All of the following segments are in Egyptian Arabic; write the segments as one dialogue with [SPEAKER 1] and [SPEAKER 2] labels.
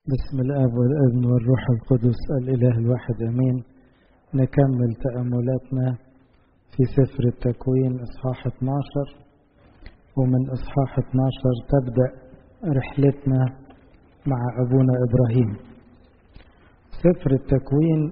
[SPEAKER 1] بسم الاب والابن والروح القدس الاله الواحد امين نكمل تاملاتنا في سفر التكوين اصحاح 12 ومن اصحاح 12 تبدا رحلتنا مع ابونا ابراهيم سفر التكوين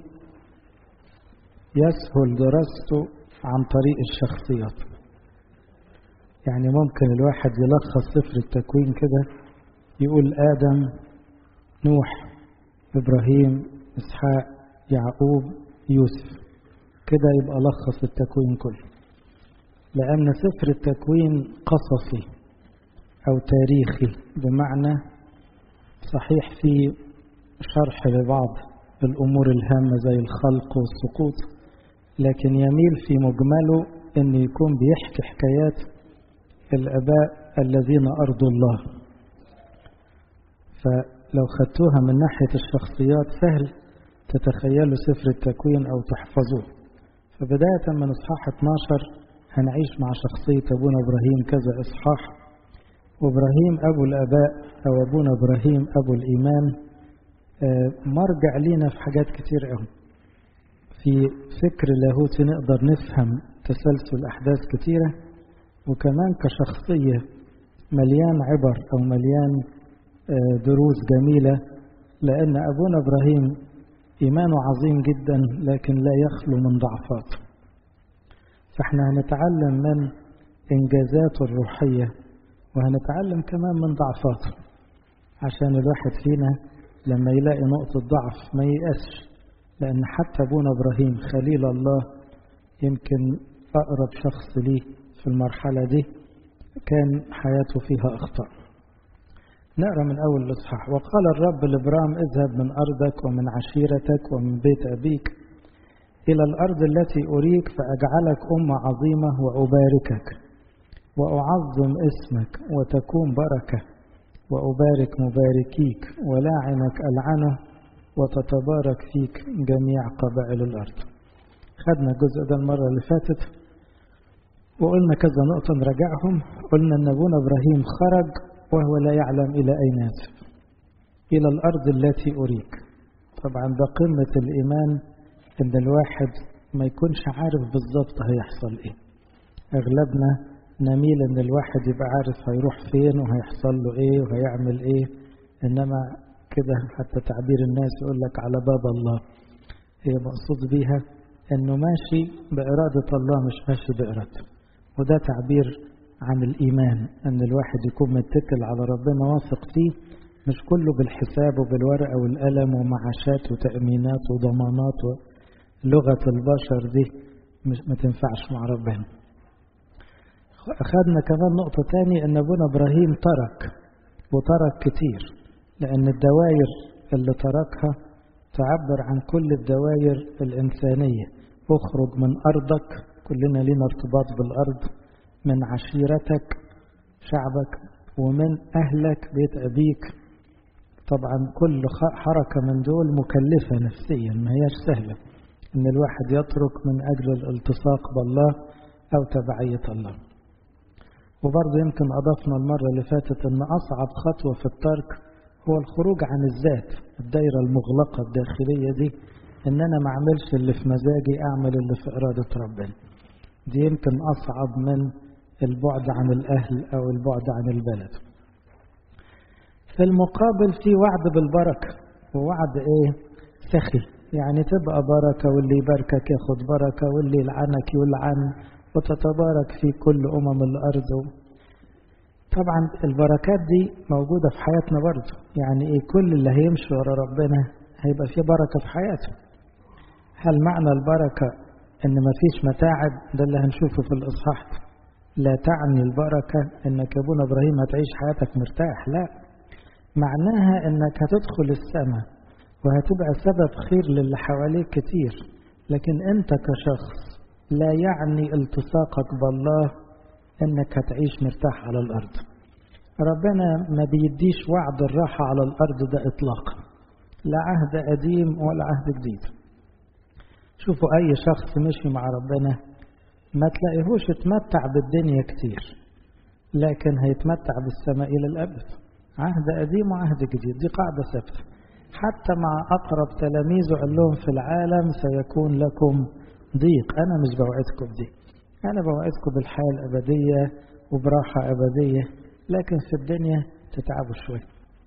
[SPEAKER 1] يسهل دراسته عن طريق الشخصيات يعني ممكن الواحد يلخص سفر التكوين كده يقول ادم نوح إبراهيم إسحاق يعقوب يوسف كده يبقى لخص التكوين كله لأن سفر التكوين قصصي أو تاريخي بمعنى صحيح في شرح لبعض الأمور الهامة زي الخلق والسقوط لكن يميل في مجمله أن يكون بيحكي حكايات الآباء الذين أرضوا الله ف لو خدتوها من ناحية الشخصيات سهل تتخيلوا سفر التكوين أو تحفظوه فبداية من إصحاح 12 هنعيش مع شخصية أبونا إبراهيم كذا إصحاح وإبراهيم أبو الآباء أو أبونا إبراهيم أبو الإيمان مرجع لينا في حاجات كتير قوي في فكر لاهوتي نقدر نفهم تسلسل أحداث كتيرة وكمان كشخصية مليان عبر أو مليان دروس جميلة لأن أبونا إبراهيم إيمانه عظيم جدا لكن لا يخلو من ضعفات فإحنا هنتعلم من إنجازاته الروحية وهنتعلم كمان من ضعفاته عشان الواحد فينا لما يلاقي نقطة ضعف ما ييأسش لأن حتى أبونا إبراهيم خليل الله يمكن أقرب شخص ليه في المرحلة دي كان حياته فيها أخطاء نقرا من اول الاصحاح وقال الرب لابرام اذهب من ارضك ومن عشيرتك ومن بيت ابيك الى الارض التي اريك فاجعلك امه عظيمه واباركك واعظم اسمك وتكون بركه وابارك مباركيك ولاعنك العنه وتتبارك فيك جميع قبائل الارض خدنا الجزء ده المره اللي فاتت وقلنا كذا نقطه نراجعهم قلنا ان ابونا ابراهيم خرج وهو لا يعلم إلى أين يذهب إلى الأرض التي أريك طبعا ده قمة الإيمان إن الواحد ما يكونش عارف بالظبط هيحصل إيه أغلبنا نميل إن الواحد يبقى عارف هيروح فين وهيحصل له إيه وهيعمل إيه إنما كده حتى تعبير الناس يقول لك على باب الله هي مقصود بيها إنه ماشي بإرادة الله مش ماشي بإرادته وده تعبير عن الإيمان أن الواحد يكون متكل على ربنا واثق فيه مش كله بالحساب وبالورقة والقلم ومعاشات وتأمينات وضمانات ولغة البشر دي مش ما تنفعش مع ربنا أخذنا كمان نقطة تانية أن أبونا إبراهيم ترك وترك كتير لأن الدوائر اللي تركها تعبر عن كل الدوائر الإنسانية اخرج من أرضك كلنا لنا ارتباط بالأرض من عشيرتك شعبك ومن أهلك بيت أبيك طبعا كل حركة من دول مكلفة نفسيا ما هياش سهلة إن الواحد يترك من أجل الالتصاق بالله أو تبعية الله وبرضه يمكن أضفنا المرة اللي فاتت أن أصعب خطوة في الترك هو الخروج عن الذات الدايرة المغلقة الداخلية دي إن أنا ما أعملش اللي في مزاجي أعمل اللي في إرادة ربنا دي يمكن أصعب من البعد عن الأهل أو البعد عن البلد في المقابل في وعد بالبركة ووعد إيه سخي يعني تبقى بركة واللي يباركك ياخد بركة واللي يلعنك يلعن وتتبارك في كل أمم الأرض طبعا البركات دي موجودة في حياتنا برضه يعني إيه كل اللي هيمشي ورا ربنا هيبقى فيه بركة في حياته هل معنى البركة ان مفيش متاعب ده اللي هنشوفه في الاصحاح لا تعني البركه انك يا ابونا ابراهيم هتعيش حياتك مرتاح لا معناها انك هتدخل السماء وهتبقى سبب خير للي حواليك كتير لكن انت كشخص لا يعني التصاقك بالله انك هتعيش مرتاح على الارض ربنا ما بيديش وعد الراحه على الارض ده اطلاقا لا عهد قديم ولا عهد جديد شوفوا أي شخص مشي مع ربنا ما تلاقيهوش اتمتع بالدنيا كتير لكن هيتمتع بالسماء إلى الأبد عهد قديم وعهد جديد دي قاعدة ثابتة حتى مع أقرب تلاميذه قال لهم في العالم سيكون لكم ضيق أنا مش بوعدكم دي أنا بوعدكم بالحياة الأبدية وبراحة أبدية لكن في الدنيا تتعبوا شوية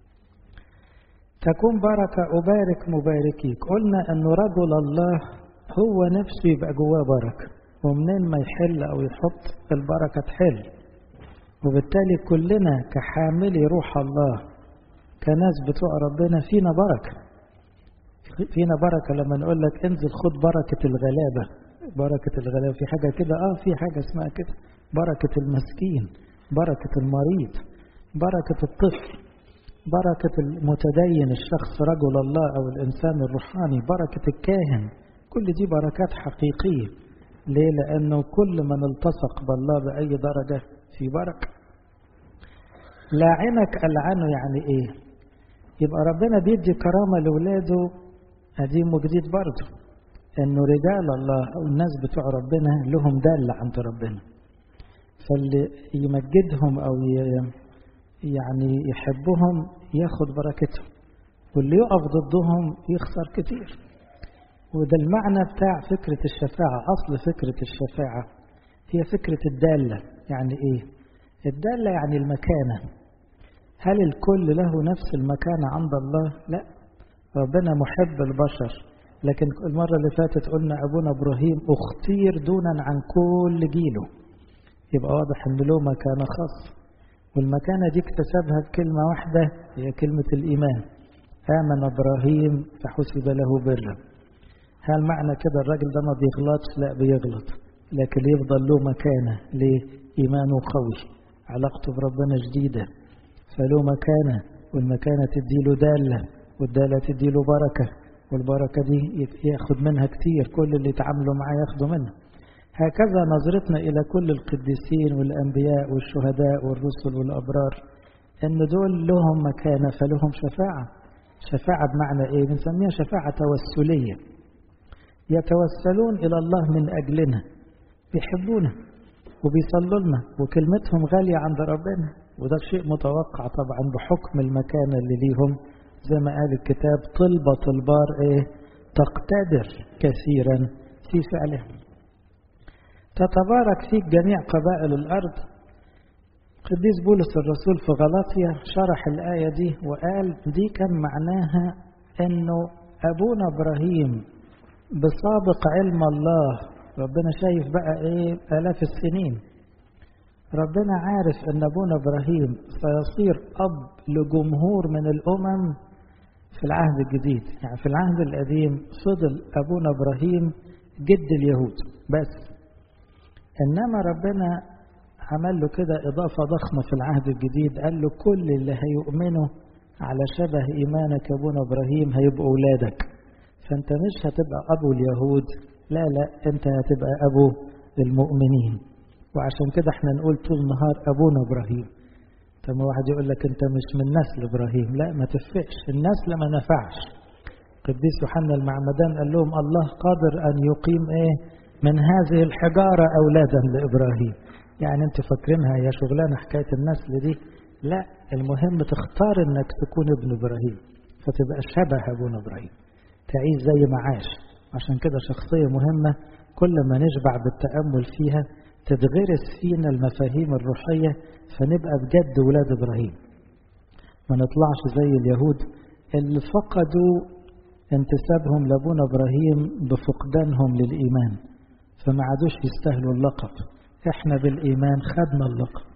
[SPEAKER 1] تكون بركة أبارك مباركيك قلنا أنه رجل الله هو نفسه يبقى جواه بركة ومنين ما يحل أو يحط البركة تحل وبالتالي كلنا كحاملي روح الله كناس بتوع ربنا فينا بركة فينا بركة لما نقول لك انزل خد بركة الغلابة بركة الغلابة في حاجة كده اه في حاجة اسمها كده بركة المسكين بركة المريض بركة الطفل بركة المتدين الشخص رجل الله أو الإنسان الروحاني بركة الكاهن كل دي بركات حقيقية ليه؟ لأنه كل من التصق بالله بأي درجة في بركة لاعنك ألعنه يعني إيه يبقى ربنا بيدي كرامة لولاده قديم وجديد برضه إنه رجال الله أو الناس بتوع ربنا لهم دالة عند ربنا فاللي يمجدهم أو يعني يحبهم ياخد بركتهم واللي يقف ضدهم يخسر كتير وده المعنى بتاع فكرة الشفاعة أصل فكرة الشفاعة هي فكرة الدالة يعني إيه الدالة يعني المكانة هل الكل له نفس المكانة عند الله لا ربنا محب البشر لكن المرة اللي فاتت قلنا أبونا إبراهيم اختير دونا عن كل جيله يبقى واضح أن له مكانة خاصة والمكانة دي اكتسبها بكلمة واحدة هي كلمة الإيمان آمن إبراهيم فحسب له برا هل معنى كده الراجل ده ما بيغلطش لا بيغلط لكن يفضل له مكانة ليه إيمانه قوي علاقته بربنا جديدة فله مكانة والمكانة تديله دالة والدالة تديله بركة والبركة دي ياخد منها كتير كل اللي يتعاملوا معاه ياخدوا منها هكذا نظرتنا إلى كل القديسين والأنبياء والشهداء والرسل والأبرار أن دول لهم مكانة فلهم شفاعة شفاعة بمعنى إيه؟ بنسميها شفاعة توسلية يتوسلون إلى الله من أجلنا بيحبونا وبيصلوا لنا وكلمتهم غالية عند ربنا وده شيء متوقع طبعا بحكم المكانة اللي ليهم زي ما قال الكتاب طلبة البار إيه؟ تقتدر كثيرا في فعلهم تتبارك فيك جميع قبائل الأرض قديس بولس الرسول في غلاطيا شرح الآية دي وقال دي كان معناها أنه أبونا إبراهيم بسابق علم الله ربنا شايف بقى إيه آلاف السنين ربنا عارف أن أبونا إبراهيم سيصير أب لجمهور من الأمم في العهد الجديد يعني في العهد القديم فضل أبونا إبراهيم جد اليهود بس إنما ربنا عمل له كده إضافة ضخمة في العهد الجديد قال له كل اللي هيؤمنوا على شبه إيمانك أبونا إبراهيم هيبقوا أولادك فأنت مش هتبقى أبو اليهود لا لا أنت هتبقى أبو المؤمنين وعشان كده احنا نقول طول النهار أبونا إبراهيم طب واحد يقول لك أنت مش من نسل إبراهيم لا ما تفقش النسل ما نفعش قديس يوحنا المعمدان قال لهم الله قادر أن يقيم إيه من هذه الحجارة أولادا لإبراهيم يعني أنت فاكرينها يا شغلانة حكاية النسل دي لا المهم تختار أنك تكون ابن إبراهيم فتبقى شبه أبونا إبراهيم تعيش زي ما عاش عشان كده شخصية مهمة كل ما نشبع بالتأمل فيها تتغرس فينا المفاهيم الروحية فنبقى بجد ولاد إبراهيم ما نطلعش زي اليهود اللي فقدوا انتسابهم لابونا إبراهيم بفقدانهم للإيمان فما عادوش يستاهلوا اللقب احنا بالإيمان خدنا اللقب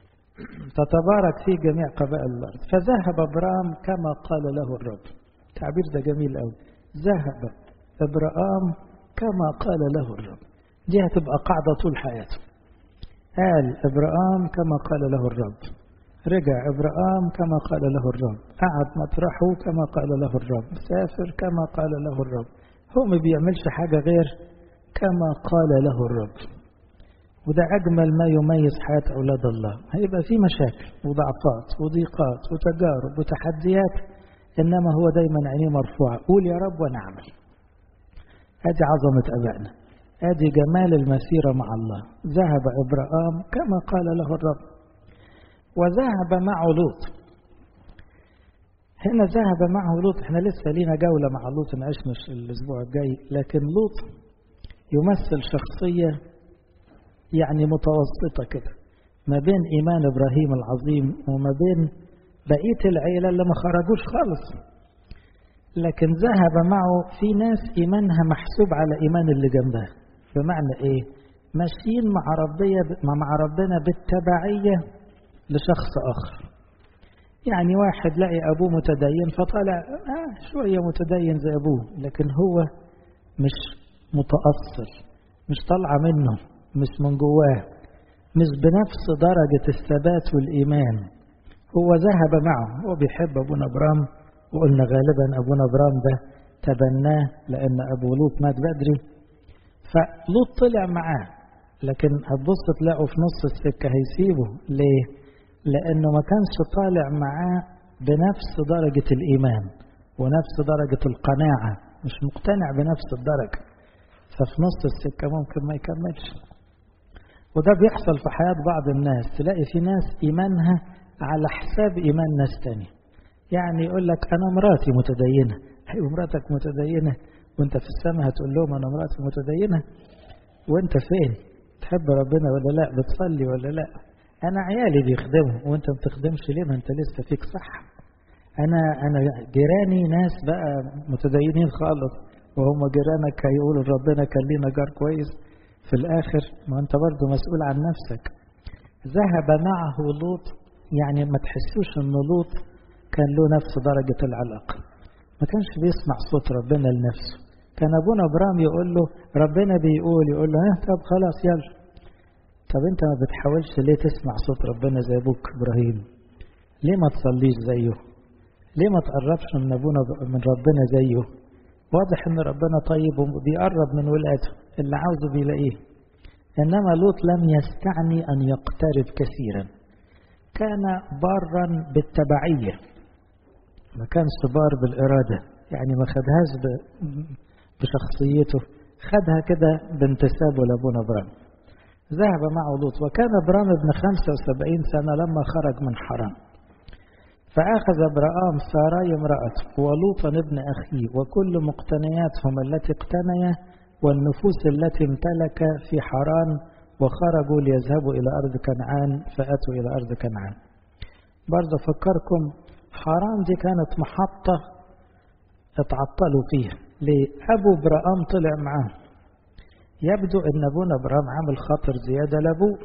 [SPEAKER 1] تتبارك فيه جميع قبائل الأرض فذهب أبرام كما قال له الرب تعبير ده جميل قوي ذهب إبرام كما قال له الرب دي هتبقى قاعدة طول حياته قال إبرام كما قال له الرب رجع إبرام كما قال له الرب قعد مطرحه كما قال له الرب سافر كما قال له الرب هو ما بيعملش حاجة غير كما قال له الرب وده أجمل ما يميز حياة أولاد الله هيبقى في مشاكل وضعفات وضيقات وتجارب وتحديات إنما هو دايما عينيه مرفوعة قول يا رب وأنا أعمل هذه عظمة أبائنا هذه جمال المسيرة مع الله ذهب إبراهام كما قال له الرب وذهب مع لوط هنا ذهب معه لوط احنا لسه لينا جولة مع لوط نعيشنا الأسبوع الجاي لكن لوط يمثل شخصية يعني متوسطة كده ما بين إيمان إبراهيم العظيم وما بين بقية العيلة اللي ما خرجوش خالص لكن ذهب معه في ناس إيمانها محسوب على إيمان اللي جنبها بمعنى إيه ماشيين مع ربنا مع ربنا بالتبعية لشخص آخر يعني واحد لقي أبوه متدين فطلع آه شوية متدين زي أبوه لكن هو مش متأصل مش طالعة منه مش من جواه مش بنفس درجة الثبات والإيمان هو ذهب معه هو بيحب أبونا إبرام وقلنا غالبا أبونا إبرام ده تبناه لأن أبو لوط مات بدري فلوط طلع معاه لكن هتبص تلاقوا في نص السكة هيسيبه ليه؟ لأنه ما كانش طالع معاه بنفس درجة الإيمان ونفس درجة القناعة مش مقتنع بنفس الدرجة ففي نص السكة ممكن ما يكملش وده بيحصل في حياة بعض الناس تلاقي في ناس إيمانها على حساب إيمان ناس تاني يعني يقول لك أنا مراتي متدينة أيوة مراتك متدينة وانت في السماء هتقول لهم أنا مراتي متدينة وانت فين تحب ربنا ولا لا بتصلي ولا لا أنا عيالي بيخدموا وانت ما بتخدمش ليه ما انت لسه فيك صح أنا أنا جيراني ناس بقى متدينين خالص وهم جيرانك هيقولوا ربنا كان لينا جار كويس في الآخر ما أنت برضه مسؤول عن نفسك ذهب معه لوط يعني ما تحسوش أن لوط كان له نفس درجة العلاقة ما كانش بيسمع صوت ربنا لنفسه كان أبونا إبراهيم يقول له ربنا بيقول يقول له ها طب خلاص يلا طب أنت ما بتحاولش ليه تسمع صوت ربنا زي أبوك إبراهيم ليه ما تصليش زيه ليه ما تقربش من أبونا من ربنا زيه واضح ان ربنا طيب وبيقرب من ولاده اللي عاوزه بيلاقيه انما لوط لم يستعني ان يقترب كثيرا كان بارا بالتبعيه ما كانش بار بالاراده يعني ما خدهاش بشخصيته خدها كده بانتسابه لابونا ابرام ذهب معه لوط وكان ابرام ابن 75 سنه لما خرج من حرام فأخذ ابرام ساراي امرأته ولوطا ابن أخيه وكل مقتنياتهم التي اقتنيا والنفوس التي امتلك في حران وخرجوا ليذهبوا إلى أرض كنعان فأتوا إلى أرض كنعان برضه أفكركم حران دي كانت محطة اتعطلوا فيها ليه؟ أبو برام طلع معاه يبدو أن أبونا برام عامل خاطر زيادة لأبوه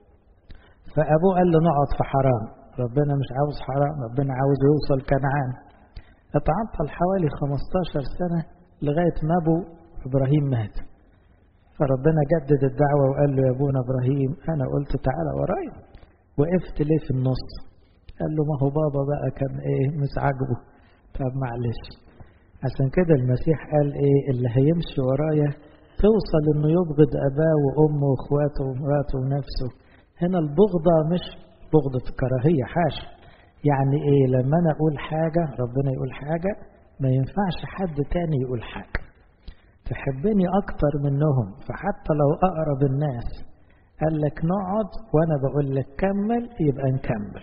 [SPEAKER 1] فأبوه قال له نقعد في حرام ربنا مش عاوز حرام ربنا عاوز يوصل كنعان اتعطل حوالي 15 سنة لغاية ما أبو إبراهيم مات فربنا جدد الدعوة وقال له يا أبونا إبراهيم أنا قلت تعالى ورايا وقفت ليه في النص قال له ما هو بابا بقى كان إيه مش عاجبه طب معلش عشان كده المسيح قال إيه اللي هيمشي ورايا توصل إنه يبغض أباه وأمه وإخواته ومراته ونفسه هنا البغضة مش بغضة كراهية حاشا يعني ايه لما انا اقول حاجة ربنا يقول حاجة ما ينفعش حد تاني يقول حاجة تحبني اكتر منهم فحتى لو اقرب الناس قال لك نقعد وانا بقول لك كمل يبقى نكمل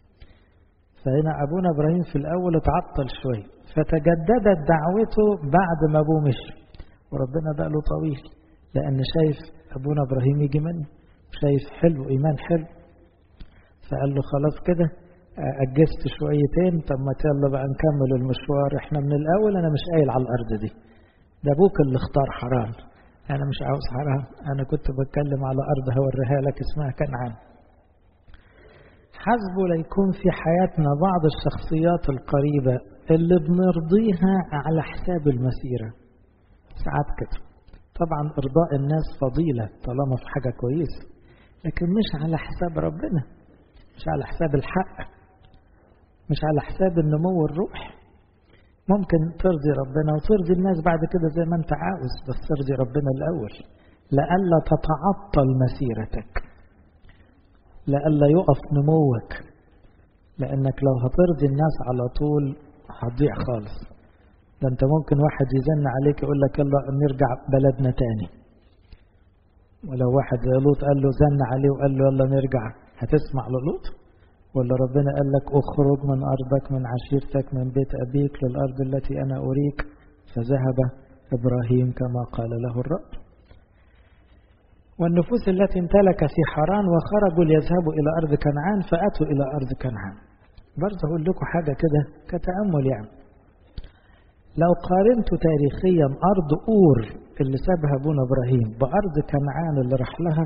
[SPEAKER 1] فهنا ابونا ابراهيم في الاول اتعطل شوية فتجددت دعوته بعد ما ابوه مشي وربنا بقى له طويل لان شايف ابونا ابراهيم يجي منه شايف حلو ايمان حلو فقال له خلاص كده أجزت شويتين طب ما يلا بقى نكمل المشوار احنا من الأول أنا مش قايل على الأرض دي ده أبوك اللي اختار حرام أنا مش عاوز حرام أنا كنت بتكلم على أرض هوريها لك اسمها كنعان حسبه ليكون في حياتنا بعض الشخصيات القريبة اللي بنرضيها على حساب المسيرة ساعات كده طبعا إرضاء الناس فضيلة طالما في حاجة كويسة لكن مش على حساب ربنا مش على حساب الحق مش على حساب النمو الروحي ممكن ترضي ربنا وترضي الناس بعد كده زي ما انت عاوز بس ترضي ربنا الأول لئلا تتعطل مسيرتك لئلا يقف نموك لأنك لو هترضي الناس على طول هتضيع خالص ده انت ممكن واحد يزن عليك يقول لك يلا نرجع بلدنا تاني ولو واحد زي لوط قال له زن عليه وقال له يلا نرجع هتسمع للوط ولا ربنا قال لك اخرج من أرضك من عشيرتك من بيت أبيك للأرض التي أنا أريك فذهب إبراهيم كما قال له الرب والنفوس التي امتلك في حران وخرجوا ليذهبوا إلى أرض كنعان فأتوا إلى أرض كنعان برضه أقول لكم حاجة كده كتأمل يعني لو قارنتوا تاريخيا أرض أور اللي سابها أبونا إبراهيم بأرض كنعان اللي راح لها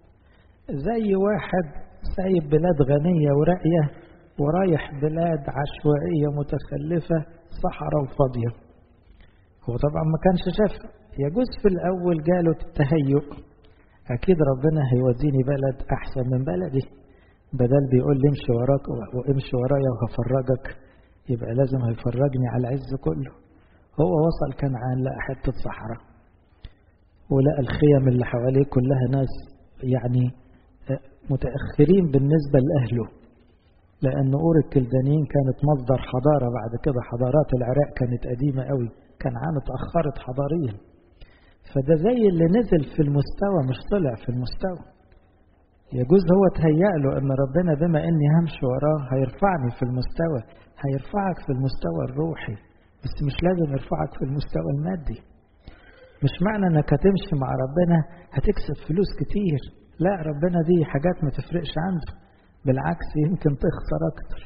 [SPEAKER 1] زي واحد سايب بلاد غنية وراقية ورايح بلاد عشوائية متخلفة صحراء وفاضية هو طبعا ما كانش شاف يجوز في الأول جاله التهيؤ أكيد ربنا هيوديني بلد أحسن من بلدي بدل بيقول لي امشي وراك وامشي ورايا وهفرجك يبقى لازم هيفرجني على العز كله هو وصل كنعان لقى حتة صحراء ولقى الخيم اللي حواليه كلها ناس يعني متأخرين بالنسبة لأهله لأن أور الكلدانيين كانت مصدر حضارة بعد كده حضارات العراق كانت قديمة قوي كنعان اتأخرت حضاريا فده زي اللي نزل في المستوى مش طلع في المستوى يجوز هو تهيأ له أن ربنا بما أني همشي وراه هيرفعني في المستوى هيرفعك في المستوى الروحي بس مش لازم يرفعك في المستوى المادي مش معنى انك هتمشي مع ربنا هتكسب فلوس كتير لا ربنا دي حاجات ما تفرقش عنده بالعكس يمكن تخسر اكتر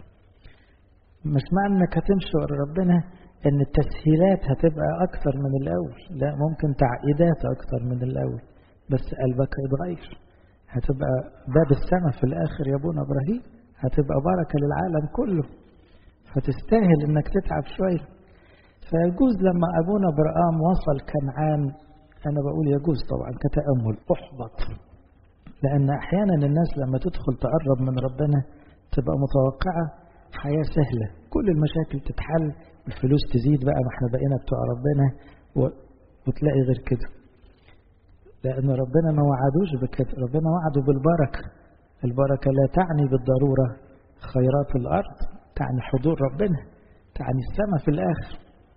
[SPEAKER 1] مش معنى انك هتمشي ورا ربنا ان التسهيلات هتبقى اكتر من الاول لا ممكن تعقيدات اكتر من الاول بس قلبك هيتغير هتبقى باب السماء في الاخر يا ابونا ابراهيم هتبقى بركه للعالم كله فتستاهل انك تتعب شويه فيجوز لما ابونا ابراهام وصل كنعان انا بقول يجوز طبعا كتامل احبط لان احيانا الناس لما تدخل تقرب من ربنا تبقى متوقعه حياه سهله كل المشاكل تتحل الفلوس تزيد بقى ما احنا بقينا بتوع ربنا و... وتلاقي غير كده لأن ربنا ما وعدوش بكده ربنا وعده بالبركة البركة لا تعني بالضرورة خيرات الأرض تعني حضور ربنا تعني السماء في الآخر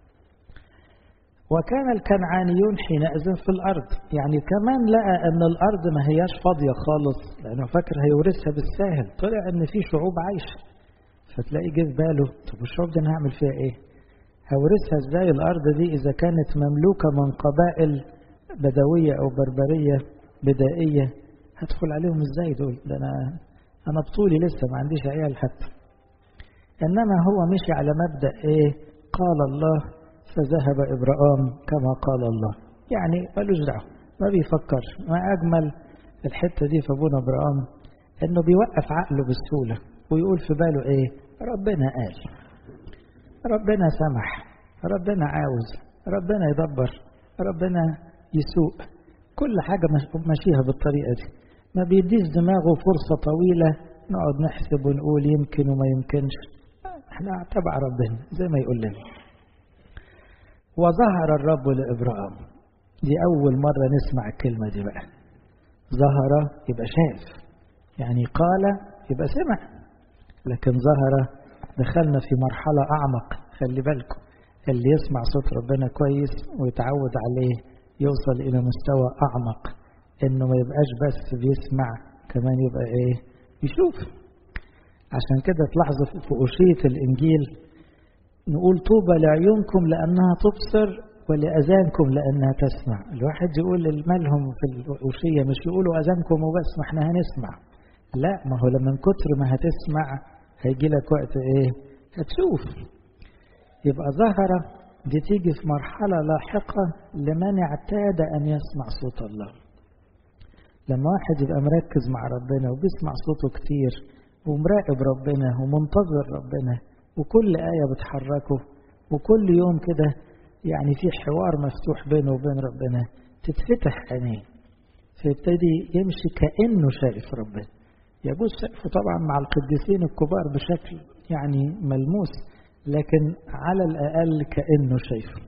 [SPEAKER 1] وكان الكنعانيون حينئذ في الأرض يعني كمان لقى أن الأرض ما هياش فاضية خالص لأنه فاكر هيورثها بالساهل طلع أن في شعوب عايشة فتلاقي جه في باله طب الشعوب دي أنا هعمل فيها إيه؟ هورثها إزاي الأرض دي إذا كانت مملوكة من قبائل بدوية أو بربرية بدائية هدخل عليهم إزاي دول ده أنا أنا بطولي لسه ما عنديش عيال حتى إنما هو مشي على مبدأ إيه قال الله فذهب إبراهام كما قال الله يعني ملوش دعوة ما بيفكرش ما أجمل الحتة دي في أبونا إبراهام إنه بيوقف عقله بسهولة ويقول في باله إيه ربنا قال ربنا سمح ربنا عاوز ربنا يدبر ربنا يسوق كل حاجة ماشيها بالطريقة دي ما بيديش دماغه فرصة طويلة نقعد نحسب ونقول يمكن وما يمكنش احنا تبع ربنا زي ما يقول لنا وظهر الرب لإبراهيم دي أول مرة نسمع الكلمة دي بقى ظهر يبقى شاف يعني قال يبقى سمع لكن ظهر دخلنا في مرحلة أعمق خلي بالكم اللي يسمع صوت ربنا كويس ويتعود عليه يوصل إلى مستوى أعمق إنه ما يبقاش بس بيسمع كمان يبقى إيه يشوف عشان كده تلاحظوا في أوشية الإنجيل نقول طوبى لعيونكم لأنها تبصر ولأذانكم لأنها تسمع الواحد يقول المالهم في الأوشية مش يقولوا أذانكم وبس ما احنا هنسمع لا ما هو لما من كتر ما هتسمع هيجي لك وقت ايه هتشوف يبقى ظهر دي تيجي في مرحلة لاحقة لمن اعتاد أن يسمع صوت الله لما واحد يبقى مركز مع ربنا وبيسمع صوته كتير ومراقب ربنا ومنتظر ربنا وكل آية بتحركه وكل يوم كده يعني في حوار مفتوح بينه وبين ربنا تتفتح عينيه فيبتدي يمشي كأنه شايف ربنا يجوز شايفه طبعا مع القديسين الكبار بشكل يعني ملموس لكن على الأقل كأنه شايفه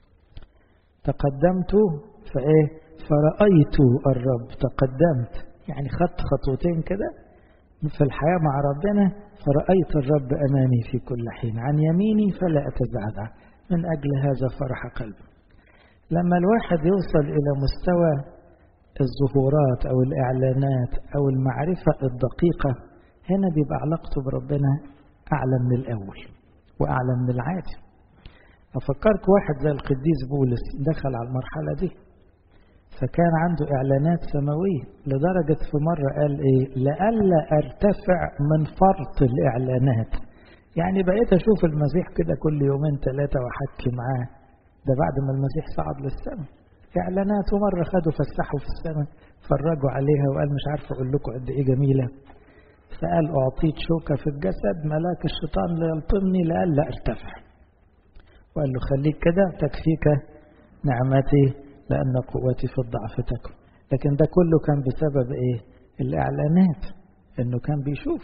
[SPEAKER 1] تقدمت فإيه فرأيت الرب تقدمت يعني خدت خطوتين كده في الحياة مع ربنا فرأيت الرب أمامي في كل حين عن يميني فلا أتزعزع من أجل هذا فرح قلبي لما الواحد يوصل إلى مستوى الظهورات أو الإعلانات أو المعرفة الدقيقة هنا بيبقى علاقته بربنا أعلى من الأول وأعلى من العادي أفكرك واحد زي القديس بولس دخل على المرحلة دي فكان عنده إعلانات سماوية لدرجة في مرة قال إيه لألا أرتفع من فرط الإعلانات يعني بقيت أشوف المسيح كده كل يومين ثلاثة وأحكي معاه ده بعد ما المسيح صعد للسماء إعلانات ومرة خدوا فسحوا في السماء فرجوا عليها وقال مش عارف أقول لكم قد إيه جميلة فقال أعطيت شوكة في الجسد ملاك الشيطان ليلطمني لألا أرتفع وقال له خليك كده تكفيك نعمتي لأن قوتي في الضعف تكن لكن ده كله كان بسبب إيه الإعلانات إنه كان بيشوف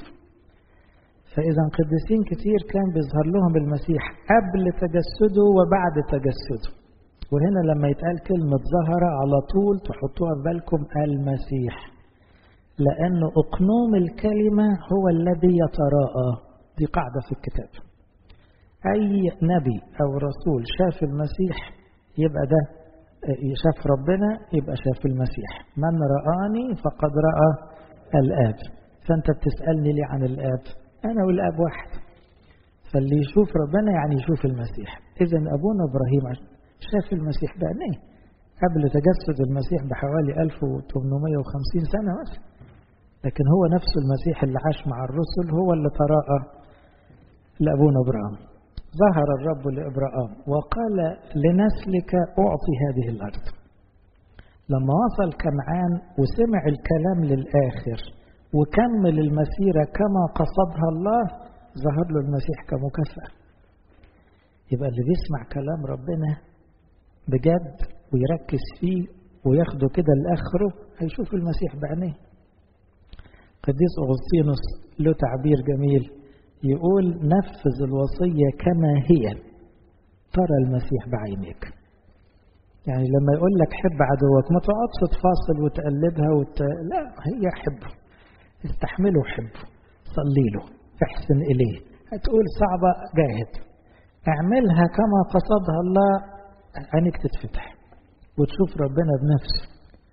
[SPEAKER 1] فإذا قديسين كتير كان بيظهر لهم المسيح قبل تجسده وبعد تجسده وهنا لما يتقال كلمة ظهر على طول تحطوها في بالكم المسيح لأن أقنوم الكلمة هو الذي يتراءى دي قاعدة في الكتاب أي نبي أو رسول شاف المسيح يبقى ده شاف ربنا يبقى شاف المسيح من رآني فقد رأى الآب فأنت بتسألني ليه عن الآب أنا والآب واحد فاللي يشوف ربنا يعني يشوف المسيح إذا أبونا إبراهيم شاف المسيح بعينيه قبل تجسد المسيح بحوالي 1850 سنة مثلا لكن هو نفسه المسيح اللي عاش مع الرسل هو اللي تراءى لأبونا إبراهيم ظهر الرب لإبراهيم وقال لنسلك أعطي هذه الأرض لما وصل كنعان وسمع الكلام للآخر وكمل المسيرة كما قصدها الله ظهر له المسيح كمكافأة يبقى اللي بيسمع كلام ربنا بجد ويركز فيه وياخده كده لآخره هيشوف المسيح بعينيه قديس أغسطينوس له تعبير جميل يقول نفذ الوصية كما هي ترى المسيح بعينيك يعني لما يقول لك حب عدوك ما تقعدش تفاصل وتقلبها وت... لا هي حبه استحمله وحبه صلي له احسن إليه هتقول صعبة جاهد اعملها كما قصدها الله عينك تتفتح وتشوف ربنا بنفسه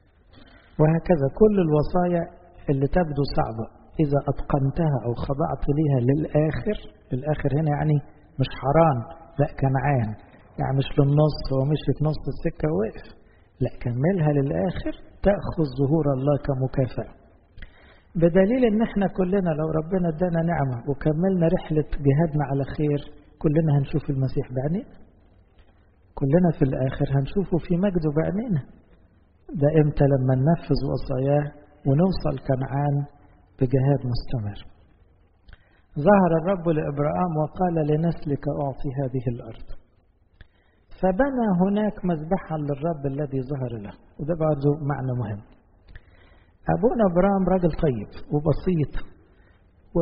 [SPEAKER 1] وهكذا كل الوصايا اللي تبدو صعبة إذا أتقنتها أو خضعت ليها للآخر للآخر هنا يعني مش حرام لا كنعان يعني مش للنص هو مشي في نص السكة ووقف لا كملها للآخر تأخذ ظهور الله كمكافأة بدليل ان احنا كلنا لو ربنا ادانا نعمة وكملنا رحلة جهادنا على خير كلنا هنشوف المسيح بعينينا كلنا في الآخر هنشوفه في مجده بعينينا ده امتى لما ننفذ وصاياه ونوصل كنعان بجهاد مستمر ظهر الرب لإبراهام وقال لنسلك أعطي هذه الأرض فبنى هناك مذبحا للرب الذي ظهر له وده برضه معنى مهم أبونا إبراهيم راجل طيب وبسيط و...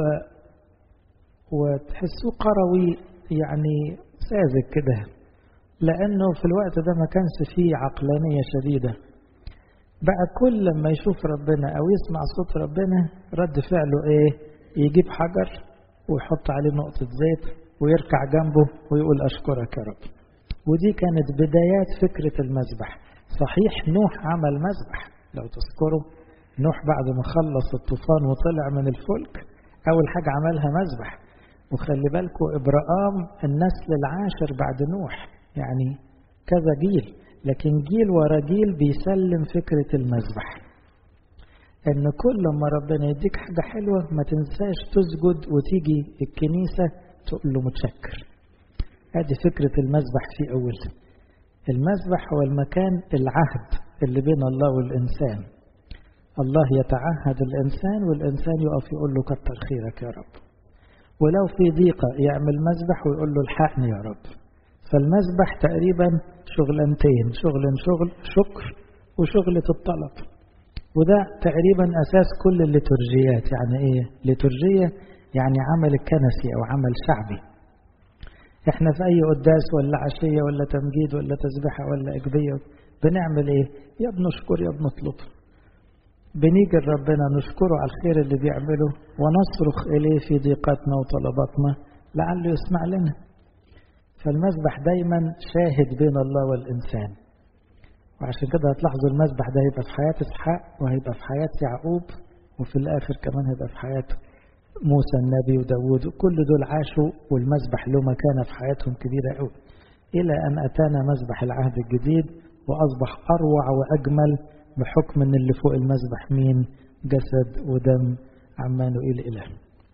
[SPEAKER 1] وتحسوه قروي يعني ساذج كده لأنه في الوقت ده ما كانش فيه عقلانية شديدة بقى كل لما يشوف ربنا أو يسمع صوت ربنا رد فعله إيه يجيب حجر ويحط عليه نقطة زيت ويركع جنبه ويقول أشكرك يا رب ودي كانت بدايات فكرة المذبح صحيح نوح عمل مذبح لو تذكروا نوح بعد ما خلص الطوفان وطلع من الفلك أول حاجة عملها مذبح وخلي بالكم إبراهام النسل العاشر بعد نوح يعني كذا جيل لكن جيل ورا جيل بيسلم فكرة المذبح ان كل ما ربنا يديك حاجة حلوة ما تنساش تسجد وتيجي الكنيسة تقول له متشكر ادي فكرة المذبح في اول المذبح هو المكان العهد اللي بين الله والإنسان الله يتعهد الإنسان والإنسان يقف يقول له كتر خيرك يا رب ولو في ضيقة يعمل مذبح ويقول له الحقني يا رب فالمذبح تقريبا شغلانتين شغل شغل شكر وشغلة الطلب وده تقريبا أساس كل الليتورجيات يعني إيه ليتورجية يعني عمل الكنسي أو عمل شعبي احنا في أي قداس ولا عشية ولا تمجيد ولا تسبحة ولا إجبية بنعمل إيه يا بنشكر يا بنطلب بنيجي لربنا نشكره على الخير اللي بيعمله ونصرخ إليه في ضيقتنا وطلباتنا لعله يسمع لنا فالمذبح دايما شاهد بين الله والإنسان وعشان كده هتلاحظوا المذبح ده هيبقى في حياة إسحاق وهيبقى في حياة يعقوب وفي الآخر كمان هيبقى في حياة موسى النبي وداود كل دول عاشوا والمسبح له مكانة في حياتهم كبيرة قوي إلى أن أتانا مسبح العهد الجديد وأصبح أروع وأجمل بحكم أن اللي فوق المسبح مين جسد ودم عمانوئيل إله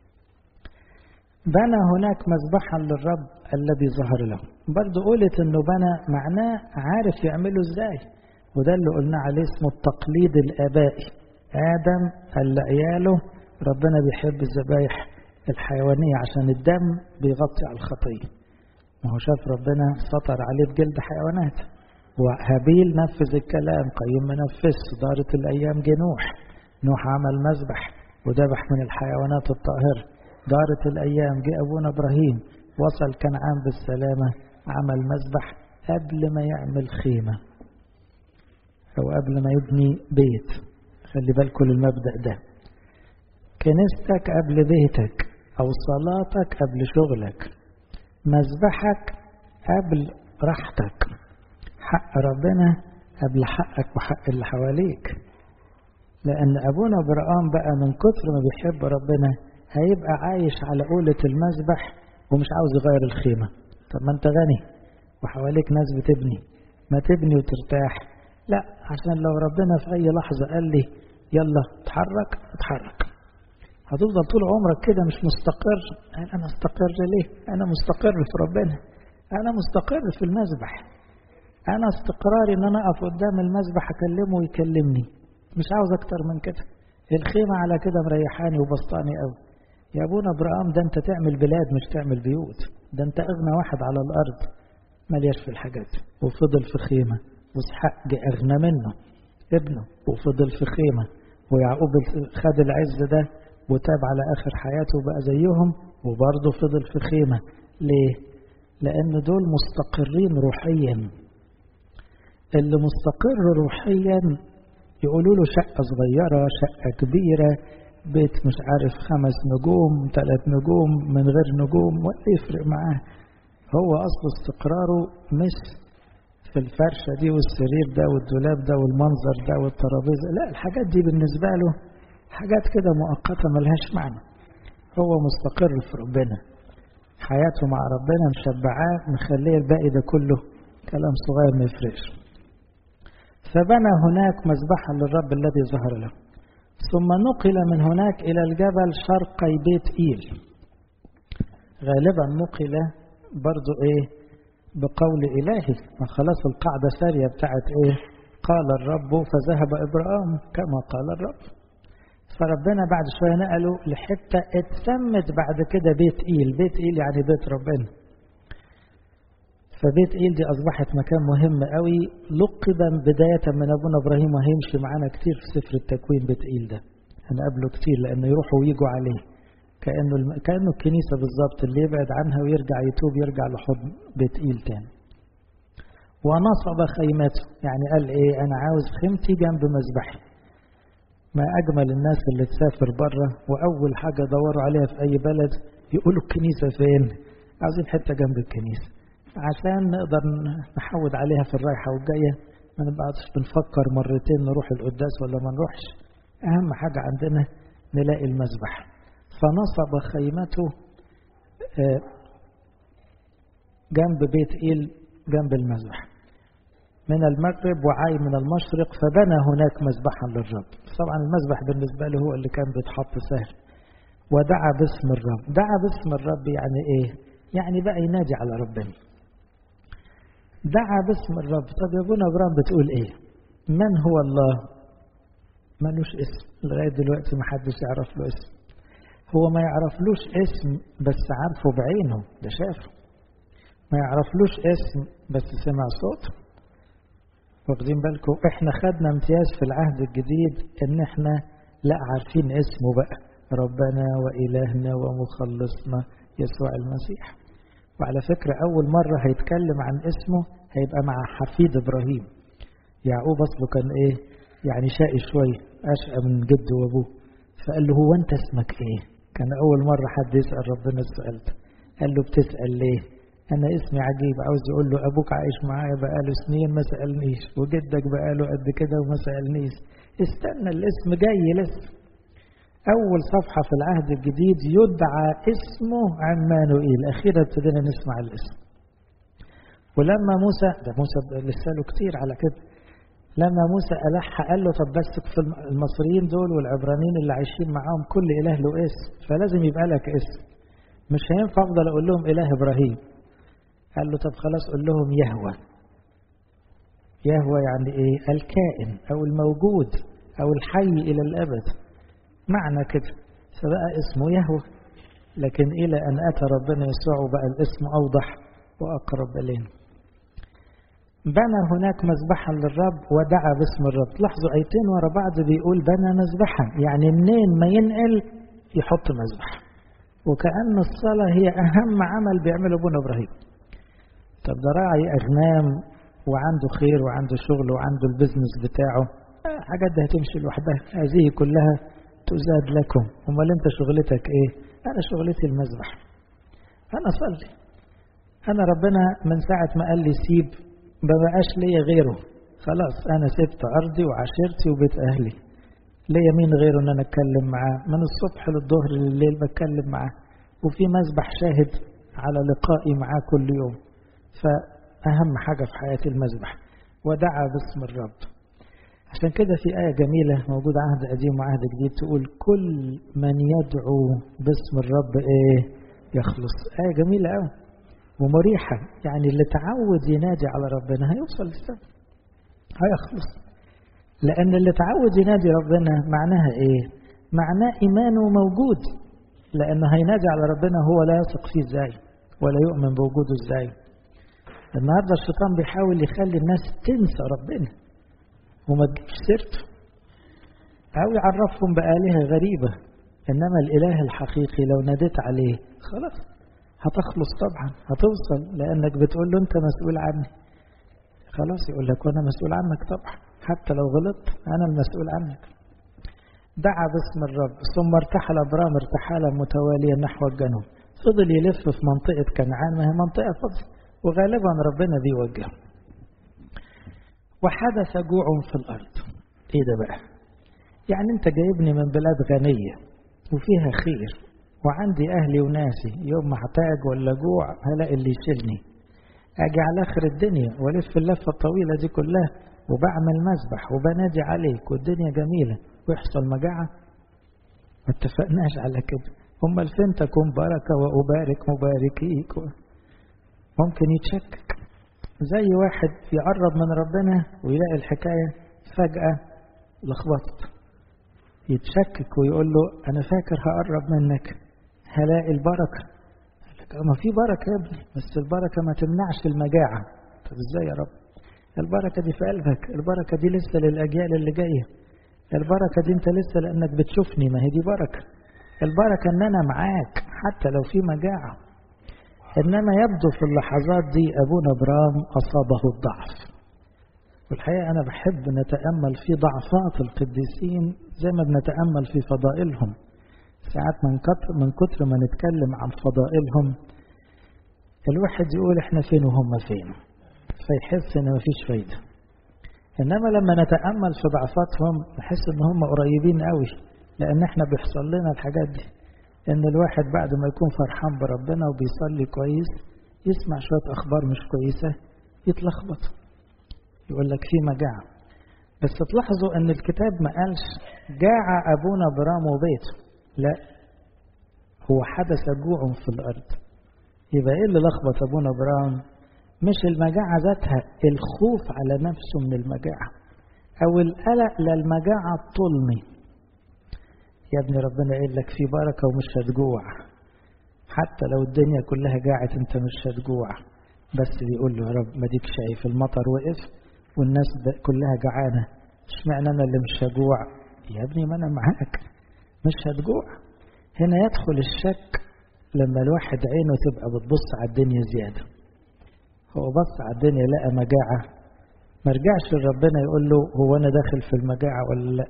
[SPEAKER 1] بنى هناك مذبحا للرب الذي ظهر له برضه قلت انه بنى معناه عارف يعمله ازاي وده اللي قلنا عليه اسمه التقليد الابائي ادم قال لعياله ربنا بيحب الذبايح الحيوانيه عشان الدم بيغطي على الخطيه ما هو شاف ربنا سطر عليه بجلد حيوانات وهابيل نفذ الكلام قيم منفذ دارت الايام جنوح نوح عمل مذبح وذبح من الحيوانات الطاهره دارت الأيام جه أبونا إبراهيم وصل كنعان بالسلامة عمل مذبح قبل ما يعمل خيمة أو قبل ما يبني بيت خلي بالكم المبدأ ده كنيستك قبل بيتك أو صلاتك قبل شغلك مذبحك قبل راحتك حق ربنا قبل حقك وحق اللي حواليك لأن أبونا برقام بقى من كتر ما بيحب ربنا هيبقى عايش على قولة المذبح ومش عاوز يغير الخيمة طب ما انت غني وحواليك ناس بتبني ما تبني وترتاح لا عشان لو ربنا في أي لحظة قال لي يلا اتحرك اتحرك هتفضل طول عمرك كده مش مستقر أنا استقر ليه أنا مستقر في ربنا أنا مستقر في المذبح أنا استقراري إن أنا أقف قدام المذبح أكلمه ويكلمني مش عاوز أكتر من كده الخيمة على كده مريحاني وبسطاني قوي يا ابونا ابراهام ده انت تعمل بلاد مش تعمل بيوت ده انت اغنى واحد على الارض ملياش في الحاجات وفضل في خيمة واسحاق جه اغنى منه ابنه وفضل في خيمة ويعقوب خد العز ده وتاب على اخر حياته وبقى زيهم وبرضه فضل في خيمة ليه؟ لان دول مستقرين روحيا اللي مستقر روحيا يقولوا له شقة صغيرة شقة كبيرة بيت مش عارف خمس نجوم ثلاث نجوم من غير نجوم ولا يفرق معاه هو أصل استقراره مش في الفرشة دي والسرير ده والدولاب ده والمنظر ده والترابيزة لا الحاجات دي بالنسبة له حاجات كده مؤقتة ملهاش معنى هو مستقر في ربنا حياته مع ربنا مشبعاه مخليه الباقي ده كله كلام صغير ما يفرقش فبنى هناك مذبحا للرب الذي ظهر له ثم نقل من هناك إلى الجبل شرقي بيت إيل غالبا نقل برضو إيه بقول إلهي ما خلاص القاعدة سارية بتاعت إيه قال الرب فذهب إبراهيم كما قال الرب فربنا بعد شوية نقله لحتة اتسمت بعد كده بيت إيل بيت إيل يعني بيت ربنا فبيت إيل دي أصبحت مكان مهم قوي لقبا بداية من أبونا إبراهيم وهيمشي معانا كتير في سفر التكوين بيت إيل ده هنقابله كتير لأنه يروحوا ويجوا عليه كأنه الم... كأنه الكنيسة بالظبط اللي يبعد عنها ويرجع يتوب يرجع لحضن بيت إيل تاني ونصب خيمته يعني قال إيه أنا عاوز خيمتي جنب مذبحي ما أجمل الناس اللي تسافر بره وأول حاجة دوروا عليها في أي بلد يقولوا الكنيسة فين عاوزين حتة جنب الكنيسة عشان نقدر نحود عليها في الرايحة والجاية ما نبقاش بنفكر مرتين نروح القداس ولا ما نروحش أهم حاجة عندنا نلاقي المذبح فنصب خيمته جنب بيت إيل جنب المذبح من المغرب وعاي من المشرق فبنى هناك مذبحا للرب طبعا المذبح بالنسبة له هو اللي كان بيتحط سهل ودعا باسم الرب دعا باسم الرب يعني ايه يعني بقى ينادي على ربنا دعا باسم الرب طب يا ابونا ابراهيم بتقول ايه من هو الله ملوش اسم لغاية دلوقتي ما حدش يعرف له اسم هو ما يعرفلوش اسم بس عارفه بعينه ده شافه ما يعرفلوش اسم بس سمع صوته واخدين بالكم احنا خدنا امتياز في العهد الجديد ان احنا لا عارفين اسمه بقى ربنا وإلهنا ومخلصنا يسوع المسيح وعلى فكرة أول مرة هيتكلم عن اسمه هيبقى مع حفيد إبراهيم يعقوب أصله كان إيه يعني شقي شوية أشقى من جده وأبوه فقال له هو أنت اسمك إيه كان أول مرة حد يسأل ربنا السؤال ده قال له بتسأل ليه أنا اسمي عجيب عاوز يقول له أبوك عايش معايا بقاله سنين ما سألنيش وجدك بقاله قد كده وما سألنيش استنى الاسم جاي لسه أول صفحة في العهد الجديد يدعى اسمه عمانوئيل أخيرا ابتدينا نسمع الاسم ولما موسى ده موسى لسه له كتير على كده لما موسى ألح قال له طب بس في المصريين دول والعبرانيين اللي عايشين معاهم كل إله له اسم فلازم يبقى لك اسم مش هينفع أفضل أقول لهم إله إبراهيم قال له طب خلاص قول لهم يهوى يهوى يعني إيه الكائن أو الموجود أو الحي إلى الأبد معنى كده فبقى اسمه يهوى لكن إلى أن أتى ربنا يسوع بقى الاسم أوضح وأقرب إلينا بنى هناك مذبحا للرب ودعا باسم الرب لاحظوا ايتين ورا بعض بيقول بنى مذبحا يعني منين ما ينقل يحط مذبح وكأن الصلاة هي أهم عمل بيعمله ابونا إبراهيم طب ده راعي أغنام وعنده خير وعنده شغل وعنده البزنس بتاعه حاجات دي هتمشي لوحدها هذه كلها تزاد لكم امال انت شغلتك ايه انا شغلتي المذبح انا صلي انا ربنا من ساعة ما قال لي سيب ما بقاش ليا غيره خلاص انا سبت ارضي وعشيرتي وبيت اهلي ليا مين غيره ان انا اتكلم معاه من الصبح للظهر لليل بتكلم معاه وفي مذبح شاهد على لقائي معاه كل يوم فاهم حاجة في حياتي المذبح ودعا باسم الرب عشان كده في آية جميلة موجودة عهد قديم وعهد جديد تقول كل من يدعو باسم الرب إيه يخلص آية جميلة أوي ومريحة يعني اللي تعود ينادي على ربنا هيوصل للسبب هيخلص لأن اللي تعود ينادي ربنا معناها إيه معناه إيمانه موجود لأنه هينادي على ربنا هو لا يثق فيه إزاي ولا يؤمن بوجوده إزاي النهارده الشيطان بيحاول يخلي الناس تنسى ربنا وما تجيبش سيرته أو يعرفهم بآلهة غريبة إنما الإله الحقيقي لو ناديت عليه خلاص هتخلص طبعا هتوصل لأنك بتقول له أنت مسؤول عني خلاص يقول لك وأنا مسؤول عنك طبعا حتى لو غلطت أنا المسؤول عنك دعا باسم الرب ثم ارتحل أبرام ارتحالا متواليا نحو الجنوب فضل يلف في منطقة كنعان ما هي منطقة فضل وغالبا ربنا بيوجهه وحدث جوع في الأرض إيه ده بقى يعني أنت جايبني من بلاد غنية وفيها خير وعندي أهلي وناسي يوم ما احتاج ولا جوع هلاقي اللي يشيلني أجي على آخر الدنيا وألف اللفة الطويلة دي كلها وبعمل مسبح وبنادي عليك والدنيا جميلة ويحصل مجاعة ما اتفقناش على كده أمال فين تكون بركة وأبارك مباركيك ممكن يتشكك زي واحد يقرب من ربنا ويلاقي الحكاية فجأة لخبطت يتشكك ويقول له أنا فاكر هقرب منك هلاقي البركة لك ما في بركة يا ابني بس البركة ما تمنعش المجاعة طب ازاي يا رب البركة دي في قلبك البركة دي لسه للأجيال اللي جاية البركة دي انت لسه لأنك بتشوفني ما هي دي بركة البركة ان انا معاك حتى لو في مجاعة إنما يبدو في اللحظات دي أبونا برام أصابه الضعف والحقيقة أنا بحب نتأمل في ضعفات القديسين زي ما بنتأمل في فضائلهم ساعات من كتر, من كتر ما نتكلم عن فضائلهم الواحد يقول احنا فين وهم فين فيحس ان مفيش فايدة انما لما نتأمل في ضعفاتهم نحس ان هم قريبين قوي لان احنا بيحصل لنا الحاجات دي ان الواحد بعد ما يكون فرحان بربنا وبيصلي كويس يسمع شوية اخبار مش كويسة يتلخبط يقول لك في مجاعة بس تلاحظوا ان الكتاب ما قالش جاع ابونا برام وبيته لا هو حدث جوع في الارض يبقى ايه اللي لخبط ابونا برام مش المجاعة ذاتها الخوف على نفسه من المجاعة او القلق للمجاعة الطلمي يا ابني ربنا قال لك في بركة ومش هتجوع حتى لو الدنيا كلها جاعت انت مش هتجوع بس بيقول له يا رب ما ديك شايف المطر وقف والناس كلها جعانة اشمعنى انا اللي مش هجوع يا ابني ما انا معاك مش هتجوع هنا يدخل الشك لما الواحد عينه تبقى بتبص على الدنيا زيادة هو بص على الدنيا لقى مجاعة ما رجعش لربنا يقول له هو انا داخل في المجاعة ولا لا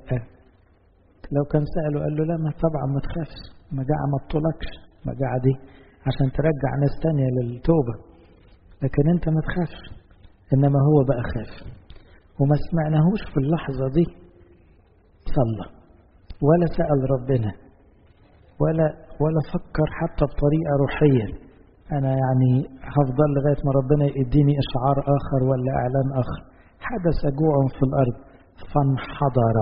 [SPEAKER 1] لو كان سأله قال له لا ما طبعا ما تخافش مجاعة ما تطولكش مجاعة دي عشان ترجع ناس تانية للتوبة لكن انت ما تخافش انما هو بقى خاف وما سمعناهوش في اللحظة دي صلى ولا سأل ربنا ولا ولا فكر حتى بطريقة روحية أنا يعني هفضل لغاية ما ربنا يديني إشعار آخر ولا إعلان آخر حدث جوع في الأرض فانحدر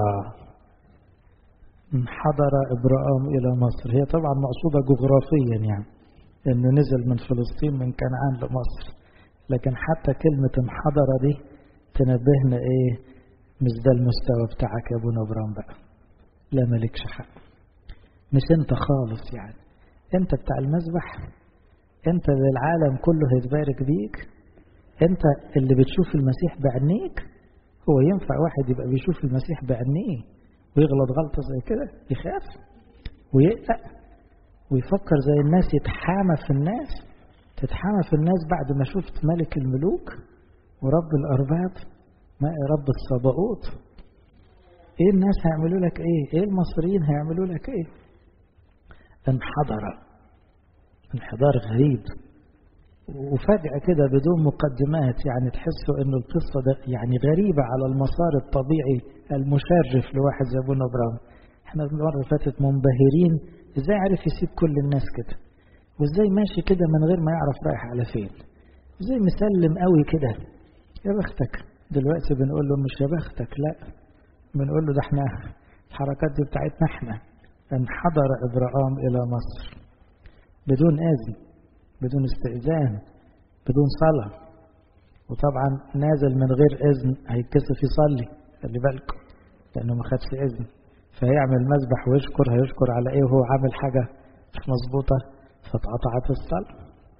[SPEAKER 1] انحدر إبراهام إلى مصر هي طبعا مقصودة جغرافيا يعني إنه نزل من فلسطين من كنعان لمصر لكن حتى كلمة انحدر دي تنبهنا إيه مش ده المستوى بتاعك يا ابونا إبراهيم بقى لا مالكش حق مش أنت خالص يعني أنت بتاع المذبح أنت اللي العالم كله هيتبارك بيك أنت اللي بتشوف المسيح بعينيك هو ينفع واحد يبقى بيشوف المسيح بعينيه ويغلط غلطة زي كده يخاف ويقلق ويفكر زي الناس يتحامى في الناس تتحامى في الناس بعد ما شفت ملك الملوك ورب الأرباب ما رب الصباؤوت ايه الناس هيعملوا لك ايه ايه المصريين هيعملوا لك ايه انحدر انحدار غريب وفجأة كده بدون مقدمات يعني تحسوا انه القصة ده يعني غريبة على المسار الطبيعي المشرف لواحد زي ابونا ابراهيم احنا المرة اللي فاتت منبهرين ازاي عرف يسيب كل الناس كده وازاي ماشي كده من غير ما يعرف رايح على فين ازاي مسلم قوي كده يا بختك دلوقتي بنقول له مش يا بختك لا بنقول له ده احنا الحركات دي بتاعتنا احنا انحدر ابراهام الى مصر بدون اذن بدون استئذان بدون صلاة وطبعا نازل من غير إذن هيتكسف يصلي خلي بالكم لأنه ما خدش إذن فهيعمل مذبح ويشكر هيشكر على إيه وهو عامل حاجة مش مظبوطة فاتقطعت الصلاة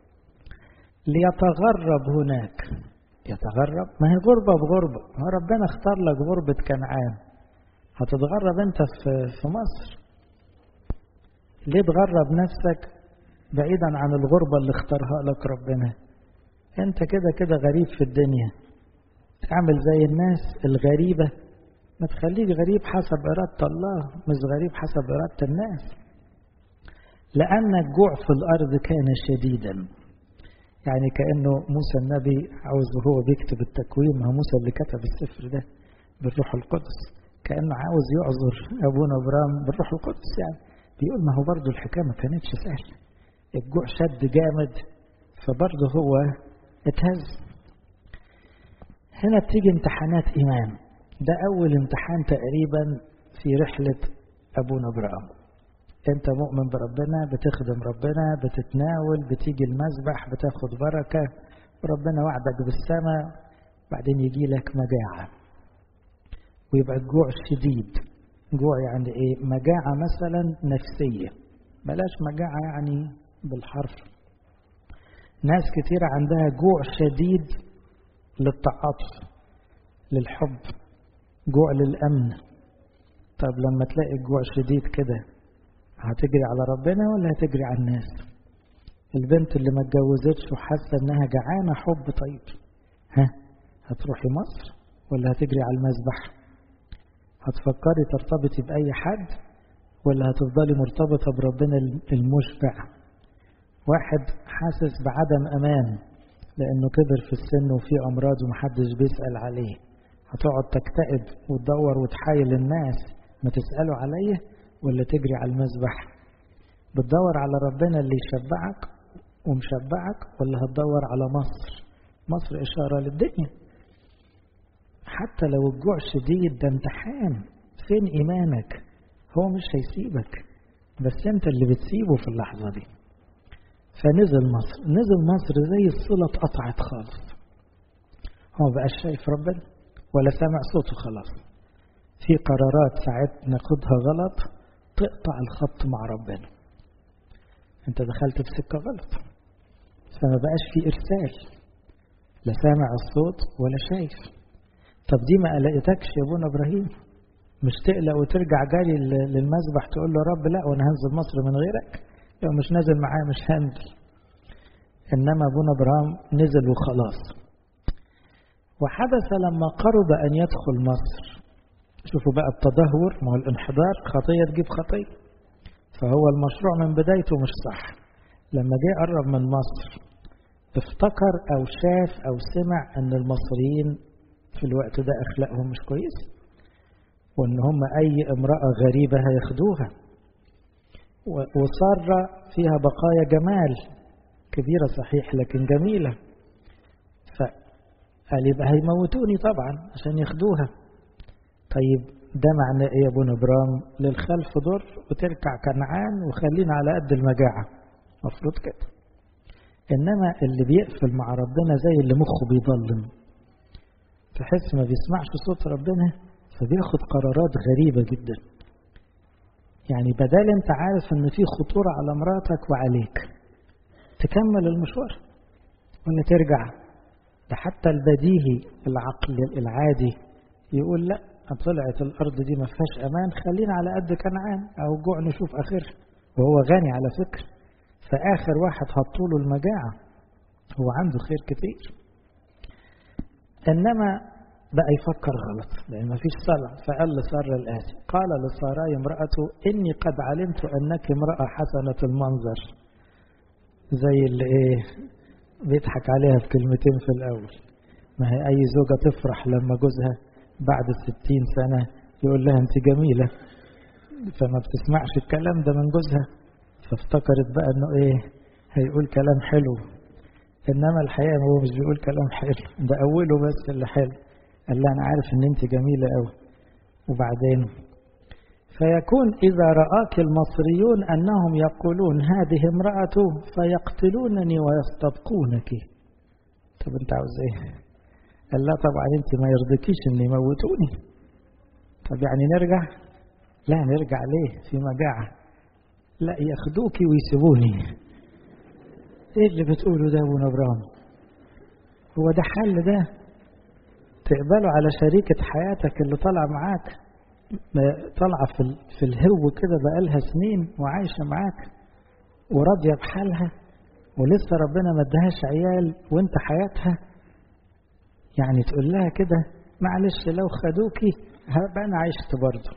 [SPEAKER 1] ليتغرب هناك يتغرب ما هي غربة بغربة ما ربنا اختار لك غربة كنعان هتتغرب انت في في مصر ليه تغرب نفسك بعيدا عن الغربة اللي اختارها لك ربنا انت كده كده غريب في الدنيا تعمل زي الناس الغريبة ما تخليك غريب حسب إرادة الله مش غريب حسب إرادة الناس لأن الجوع في الأرض كان شديدا يعني كأنه موسى النبي عاوز وهو بيكتب التكوين ما موسى اللي كتب السفر ده بالروح القدس كأنه عاوز يعذر أبونا إبراهيم بالروح القدس يعني بيقول ما هو برضه الحكاية ما كانتش سهلة الجوع شد جامد فبرضه هو اتهز هنا بتيجي امتحانات إيمان ده أول امتحان تقريبا في رحلة أبونا إبراهيم أنت مؤمن بربنا بتخدم ربنا بتتناول بتيجي المذبح بتاخد بركة وربنا وعدك بالسماء بعدين يجي لك مجاعة ويبقى الجوع شديد جوع يعني ايه مجاعة مثلا نفسية بلاش مجاعة يعني بالحرف ناس كتير عندها جوع شديد للتعاطف للحب جوع للأمن طب لما تلاقي الجوع شديد كده هتجري على ربنا ولا هتجري على الناس البنت اللي ما اتجوزتش وحاسه انها جعانه حب طيب ها هتروحي مصر ولا هتجري على المذبح هتفكري ترتبطي باي حد ولا هتفضلي مرتبطه بربنا المشبع واحد حاسس بعدم امان لانه كبر في السن وفي امراض ومحدش بيسال عليه هتقعد تكتئب وتدور وتحايل الناس ما تسالوا عليا ولا تجري على المذبح بتدور على ربنا اللي يشبعك ومشبعك ولا هتدور على مصر مصر إشارة للدنيا حتى لو الجوع شديد ده امتحان فين إيمانك هو مش هيسيبك بس انت اللي بتسيبه في اللحظة دي فنزل مصر نزل مصر زي الصلة اتقطعت خالص هو بقاش شايف ربنا ولا سامع صوته خلاص في قرارات ساعات ناخدها غلط تقطع الخط مع ربنا انت دخلت في سكة غلط فما بقاش في إرسال لا سامع الصوت ولا شايف طب دي ما قلقتكش يا ابونا إبراهيم مش تقلق وترجع جاري للمذبح تقول له يا رب لا وانا هنزل مصر من غيرك لو مش نازل معايا مش هنزل انما ابونا ابراهيم نزل وخلاص وحدث لما قرب ان يدخل مصر شوفوا بقى التدهور ما هو الانحدار خطيه تجيب خطيه فهو المشروع من بدايته مش صح لما جه قرب من مصر افتكر او شاف او سمع ان المصريين في الوقت ده اخلاقهم مش كويس وان هم اي امراه غريبه هياخدوها وسارة فيها بقايا جمال كبيرة صحيح لكن جميلة فقال يبقى هيموتوني طبعا عشان ياخدوها طيب ده معناه ايه يا ابو نبرام للخلف ضر وتركع كنعان وخلينا على قد المجاعة مفروض كده انما اللي بيقفل مع ربنا زي اللي مخه بيضلم تحس ما بيسمعش صوت ربنا فبياخد قرارات غريبة جدا يعني بدل انت عارف ان في خطورة على مراتك وعليك تكمل المشوار ولا ترجع ده حتى البديهي العقل العادي يقول لا طلعت الارض دي ما فيهاش امان خلينا على قد كنعان او جوع نشوف اخرها وهو غني على فكره فاخر واحد حطوله المجاعه هو عنده خير كتير انما بقى يفكر غلط لان ما فيش صلاه فقال لساره الاتي قال لساراي امراته اني قد علمت انك امراه حسنه المنظر زي اللي ايه بيضحك عليها في كلمتين في الاول ما هي اي زوجه تفرح لما جوزها بعد الستين سنة يقول لها أنت جميلة فما بتسمعش الكلام ده من جوزها فافتكرت بقى أنه إيه هيقول كلام حلو إنما الحقيقة هو مش بيقول كلام حلو ده أوله بس اللي حلو قال لها أنا عارف إن أنت جميلة أوي وبعدين فيكون إذا رآك المصريون أنهم يقولون هذه امرأته فيقتلونني ويستبقونك طب أنت عاوز إيه؟ قال لا طبعا انت ما يرضيكيش ان يموتوني طب يعني نرجع لا نرجع ليه في مجاعة لا ياخدوكي ويسيبوني ايه اللي بتقوله ده ابو نبرام هو ده حل ده تقبله على شريكة حياتك اللي طالعة معاك طالعة في, في الهو كده بقالها سنين وعايشة معاك وراضية بحالها ولسه ربنا ما ادهاش عيال وانت حياتها يعني تقول لها كده معلش لو خدوكي هبقى انا عشت برضه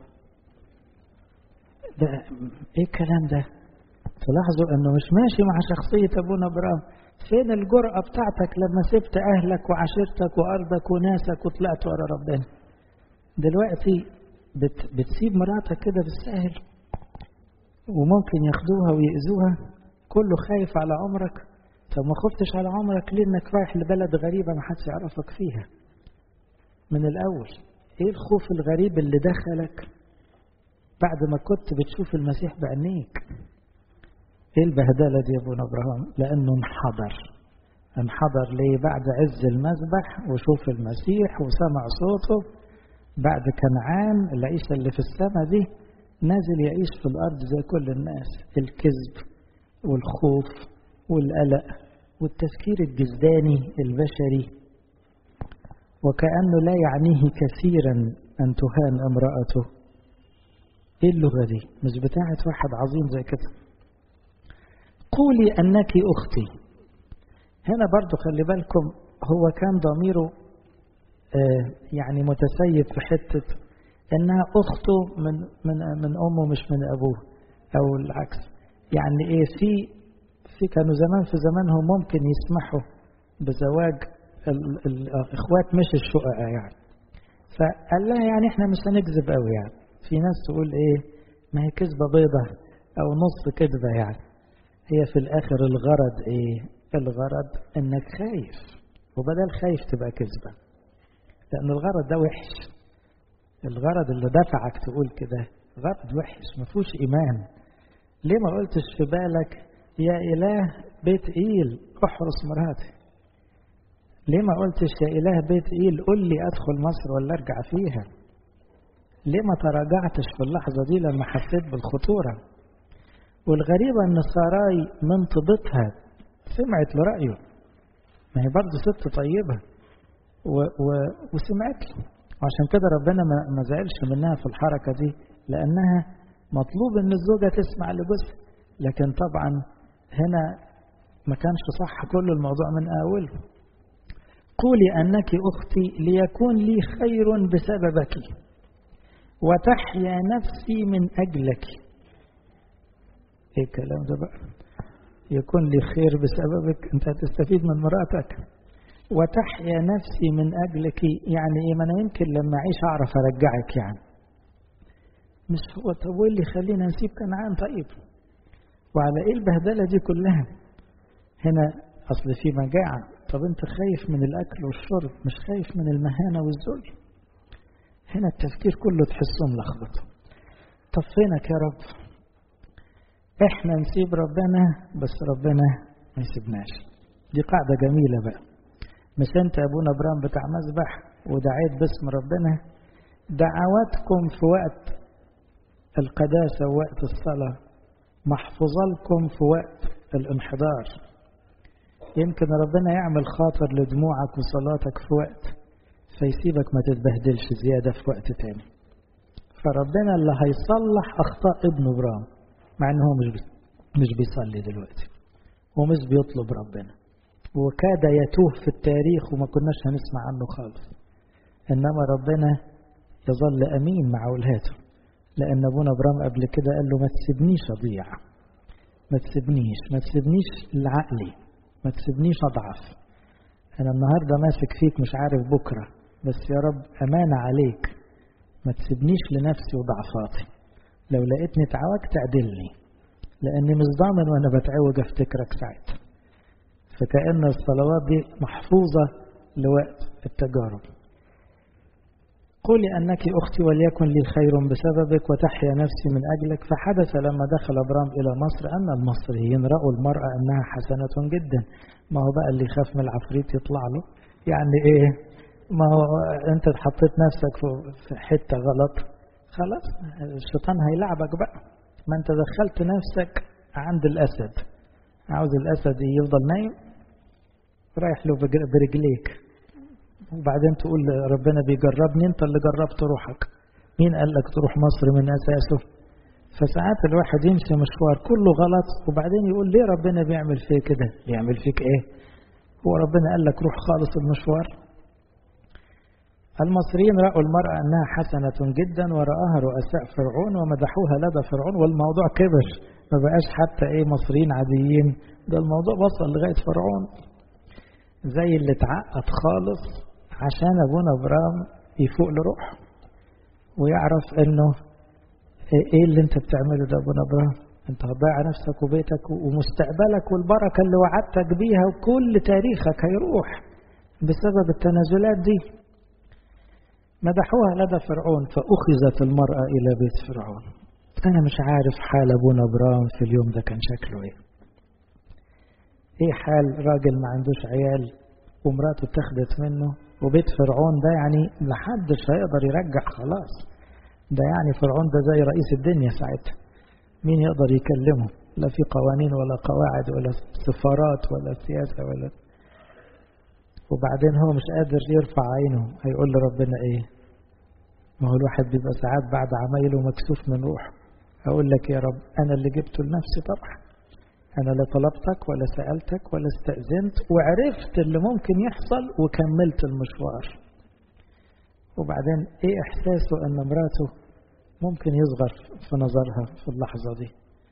[SPEAKER 1] ده ايه الكلام ده تلاحظوا انه مش ماشي مع شخصية ابونا ابراهيم فين الجرأة بتاعتك لما سبت اهلك وعشيرتك وارضك وناسك وطلعت ورا ربنا دلوقتي بت بتسيب مراتك كده بالسهل وممكن ياخدوها ويأذوها كله خايف على عمرك طب ما خفتش على عمرك ليه انك رايح لبلد غريبة ما حدش يعرفك فيها من الاول ايه الخوف الغريب اللي دخلك بعد ما كنت بتشوف المسيح بعينيك ايه البهدله دي يا ابونا ابراهيم لانه انحدر انحدر ليه بعد عز المذبح وشوف المسيح وسمع صوته بعد كنعان العيشه اللي في السماء دي نازل يعيش في الارض زي كل الناس الكذب والخوف والقلق والتفكير الجسداني البشري وكأنه لا يعنيه كثيرا أن تهان امرأته إيه اللغة دي مش بتاعت واحد عظيم زي كده قولي أنك أختي هنا برضو خلي بالكم هو كان ضميره آه يعني متسيب في حتة إنها أخته من من من أمه مش من أبوه أو العكس يعني إيه في في كانوا زمان في زمانهم ممكن يسمحوا بزواج الاخوات مش الشققاء يعني فقال لها يعني احنا مش هنكذب قوي يعني في ناس تقول ايه ما هي كذبه بيضه او نص كذبه يعني هي في الاخر الغرض ايه الغرض انك خايف وبدل خايف تبقى كذبه لان الغرض ده وحش الغرض اللي دفعك تقول كده غرض وحش ما فيهوش ايمان ليه ما قلتش في بالك يا إله بيت إيل احرس مراتي ليه ما قلتش يا إله بيت إيل قل لي أدخل مصر ولا أرجع فيها ليه ما تراجعتش في اللحظة دي لما حسيت بالخطورة والغريبة أن ساراي من طيبتها سمعت لرأيه ما هي برضه ست طيبة و و وسمعت له وعشان كده ربنا ما, ما زعلش منها في الحركة دي لأنها مطلوب أن الزوجة تسمع لجوزها لكن طبعا هنا ما كانش صح كل الموضوع من أوله قولي أنك أختي ليكون لي خير بسببك وتحيا نفسي من أجلك ايه الكلام ده بقى يكون لي خير بسببك انت هتستفيد من مراتك وتحيا نفسي من أجلك يعني ايه ما انا يمكن لما اعيش اعرف ارجعك يعني مش هو طب وايه اللي يخلينا نسيب كنعان طيب وعلى ايه البهدلة دي كلها هنا اصل في مجاعة طب انت خايف من الاكل والشرب مش خايف من المهانة والذل هنا التفكير كله تحسه ملخبط طب فينك يا رب احنا نسيب ربنا بس ربنا ما يسيبناش دي قاعدة جميلة بقى مش انت يا ابونا ابراهيم بتاع مذبح ودعيت باسم ربنا دعواتكم في وقت القداسة ووقت الصلاة محفوظة لكم في وقت الانحدار يمكن ربنا يعمل خاطر لدموعك وصلاتك في وقت فيسيبك ما تتبهدلش زيادة في وقت تاني فربنا اللي هيصلح أخطاء ابن ابراهيم مع ان هو مش مش بيصلي دلوقتي ومش بيطلب ربنا وكاد يتوه في التاريخ وما كناش هنسمع عنه خالص انما ربنا يظل امين مع اولاده لان ابونا ابراهيم قبل كده قال له ما تسيبنيش اضيع ما تسيبنيش ما تسيبنيش لعقلي ما تسيبنيش اضعف انا النهارده ماسك فيك مش عارف بكره بس يا رب امانه عليك ما تسيبنيش لنفسي وضعفاتي لو لقيتني اتعوجت اعدلني لاني مش ضامن وانا بتعوج افتكرك ساعتها فكأن الصلوات دي محفوظة لوقت التجارب قولي أنك أختي وليكن لي خير بسببك وتحيا نفسي من أجلك فحدث لما دخل أبرام إلى مصر أن المصريين رأوا المرأة أنها حسنة جدا ما هو بقى اللي يخاف من العفريت يطلع له يعني إيه ما هو أنت حطيت نفسك في حتة غلط خلاص الشيطان هيلعبك بقى ما أنت دخلت نفسك عند الأسد عاوز الأسد يفضل نايم رايح له برجليك وبعدين تقول ربنا بيجربني انت اللي جربت روحك مين قال لك تروح مصر من أساسه فساعات الواحد يمشي مشوار كله غلط وبعدين يقول ليه ربنا بيعمل فيك كده بيعمل فيك ايه هو ربنا قال لك روح خالص المشوار المصريين رأوا المرأة أنها حسنة جدا ورآها رؤساء فرعون ومدحوها لدى فرعون والموضوع كبر ما بقاش حتى ايه مصريين عاديين ده الموضوع وصل لغاية فرعون زي اللي اتعقد خالص عشان ابونا ابرام يفوق لروحه ويعرف انه ايه اللي انت بتعمله ده ابونا ابرام انت هتضيع نفسك وبيتك ومستقبلك والبركة اللي وعدتك بيها وكل تاريخك هيروح بسبب التنازلات دي مدحوها لدى فرعون فأخذت المرأة إلى بيت فرعون أنا مش عارف حال أبونا إبراهيم في اليوم ده كان شكله إيه إيه حال راجل ما عندوش عيال ومراته اتخذت منه وبيت فرعون ده يعني محدش هيقدر يرجع خلاص ده يعني فرعون ده زي رئيس الدنيا ساعتها مين يقدر يكلمه لا في قوانين ولا قواعد ولا سفارات ولا سياسة ولا وبعدين هو مش قادر يرفع عينه هيقول لربنا ايه ما هو الواحد بيبقى ساعات بعد عمايله مكسوف من روحه أقول لك يا رب أنا اللي جبته لنفسي طبعا أنا لا طلبتك ولا سألتك ولا استأذنت وعرفت اللي ممكن يحصل وكملت المشوار وبعدين إيه إحساسه أن مراته ممكن يصغر في نظرها في اللحظة دي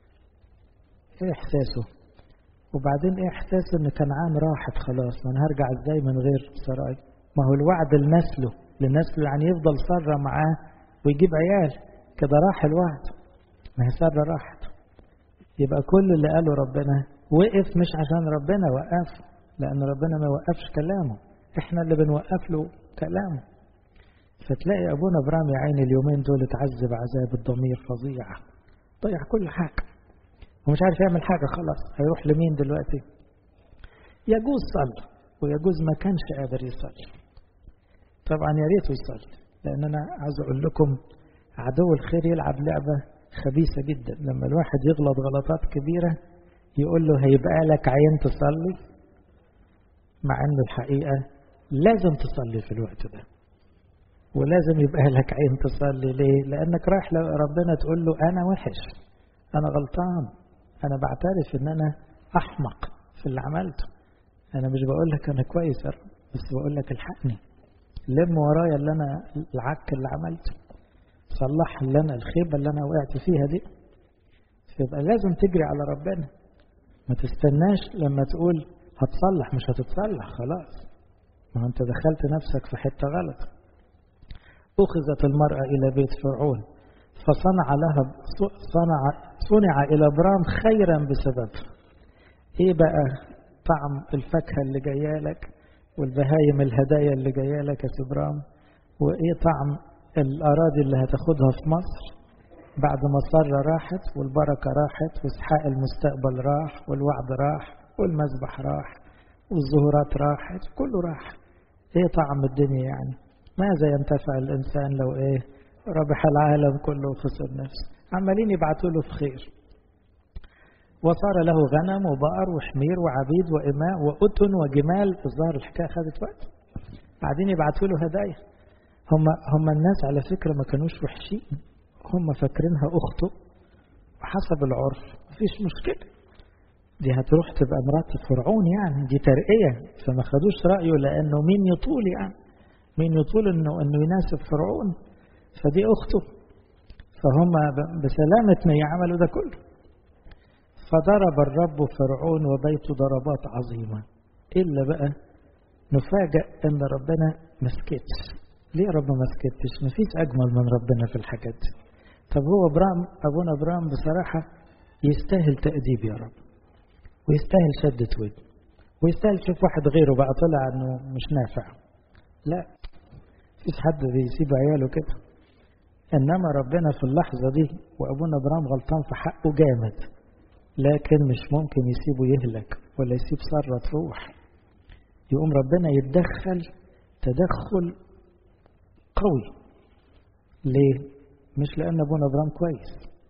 [SPEAKER 1] إيه إحساسه وبعدين إيه إحساسه أن كنعان راحت خلاص ما أنا هرجع إزاي من غير سراي ما هو الوعد لنسله لنسله يعني يفضل سارة معاه ويجيب عيال كده راح الوعد ما هي سارة راحت يبقى كل اللي قاله ربنا وقف مش عشان ربنا وقفه لأن ربنا ما وقفش كلامه احنا اللي بنوقف له كلامه فتلاقي أبونا إبراهيم يا عيني اليومين دول اتعذب عذاب الضمير فظيع ضيع كل حاجة ومش عارف يعمل حاجة خلاص هيروح لمين دلوقتي يجوز صلى ويجوز ما كانش قادر يصلي طبعا يا ريت يصلي لأن أنا عايز أقول لكم عدو الخير يلعب لعبة خبيثة جدا لما الواحد يغلط غلطات كبيرة يقول له هيبقى لك عين تصلي مع أن الحقيقة لازم تصلي في الوقت ده ولازم يبقى لك عين تصلي ليه لأنك رايح لربنا تقول له أنا وحش أنا غلطان أنا بعترف أن أنا أحمق في اللي عملته أنا مش بقول لك أنا كويس يا رب بس بقول لك الحقني لم ورايا اللي أنا العك اللي عملته صلح اللي أنا الخيبة اللي أنا وقعت فيها دي فيبقى لازم تجري على ربنا ما تستناش لما تقول هتصلح مش هتتصلح خلاص ما أنت دخلت نفسك في حتة غلط أخذت المرأة إلى بيت فرعون فصنع لها صنع صنع إلى برام خيرا بسبب إيه بقى طعم الفاكهة اللي جاية لك والبهايم الهدايا اللي جاية لك يا سبرام وإيه طعم الأراضي اللي هتاخدها في مصر بعد ما سارة راحت والبركة راحت واسحاق المستقبل راح والوعد راح والمذبح راح والزهورات راحت كله راح ايه طعم الدنيا يعني ماذا ينتفع الانسان لو ايه ربح العالم كله وخسر نفسه عمالين يبعتوا له في خير وصار له غنم وبقر وحمير وعبيد وإماء وأتن وجمال الظاهر الحكاية خدت وقت قاعدين يبعتوا له هدايا هم هم الناس على فكرة ما كانوش وحشين هم فاكرينها أخته وحسب العرف مفيش مشكلة دي هتروح تبقى مرات فرعون يعني دي ترقية فما خدوش رأيه لأنه مين يطول يعني مين يطول إنه إنه يناسب فرعون فدي أخته فهم بسلامة نية عملوا ده كله فضرب الرب فرعون وبيته ضربات عظيمة إلا بقى نفاجأ إن ربنا ما سكتش ليه رب ما سكتش مفيش أجمل من ربنا في الحاجات دي طب هو برام أبونا برام بصراحة يستاهل تأديب يا رب ويستاهل شدة ود ويستاهل شوف واحد غيره بقى طلع انه مش نافع لا مفيش حد بيسيب عياله كده انما ربنا في اللحظة دي وابونا ابراهيم غلطان في حقه جامد لكن مش ممكن يسيبه يهلك ولا يسيب سارة تروح يقوم ربنا يتدخل تدخل قوي ليه مش لان ابونا ابراهيم كويس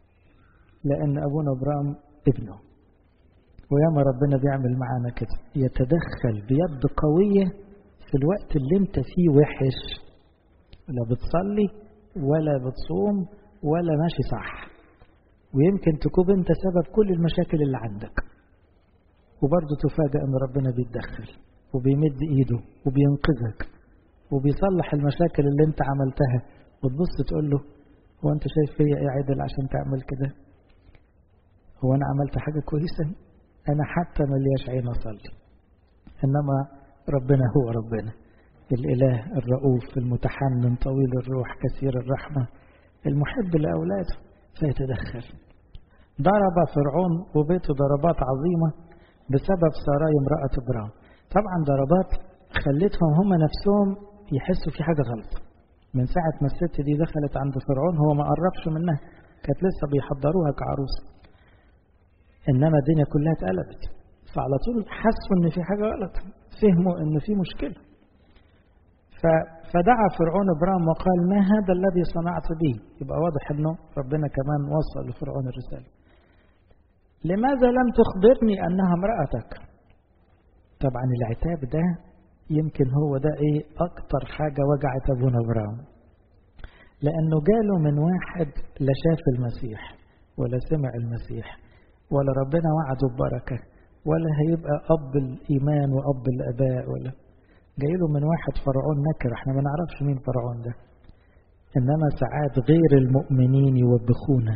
[SPEAKER 1] لان ابونا ابراهيم ابنه وياما ربنا بيعمل معانا كده يتدخل بيد قوية في الوقت اللي انت فيه وحش لا بتصلي ولا بتصوم ولا ماشي صح ويمكن تكون انت سبب كل المشاكل اللي عندك وبرضه تفاجأ ان ربنا بيتدخل وبيمد ايده وبينقذك وبيصلح المشاكل اللي انت عملتها وتبص تقول له هو انت شايف فيا ايه عدل عشان تعمل كده هو انا عملت حاجة كويسة أنا حتى ملياش عين أصلي إنما ربنا هو ربنا الإله الرؤوف المتحنن طويل الروح كثير الرحمة المحب لأولاده فيتدخل ضرب فرعون وبيته ضربات عظيمة بسبب سراي امرأة إبرام طبعا ضربات خلتهم هم نفسهم يحسوا في حاجة غلط من ساعة ما الست دي دخلت عند فرعون هو ما قربش منها كانت لسه بيحضروها كعروسه انما الدنيا كلها اتقلبت فعلى طول حسوا ان في حاجه غلط فهموا ان في مشكله فدعا فرعون ابرام وقال ما هذا الذي صنعت به يبقى واضح انه ربنا كمان وصل لفرعون الرساله لماذا لم تخبرني انها امراتك طبعا العتاب ده يمكن هو ده ايه اكتر حاجه وجعت ابونا ابرام لانه جاله من واحد لا شاف المسيح ولا سمع المسيح ولا ربنا وعده ببركة ولا هيبقى أب الإيمان وأب الآباء ولا جاي له من واحد فرعون نكر احنا ما نعرفش مين فرعون ده إنما ساعات غير المؤمنين يوبخونا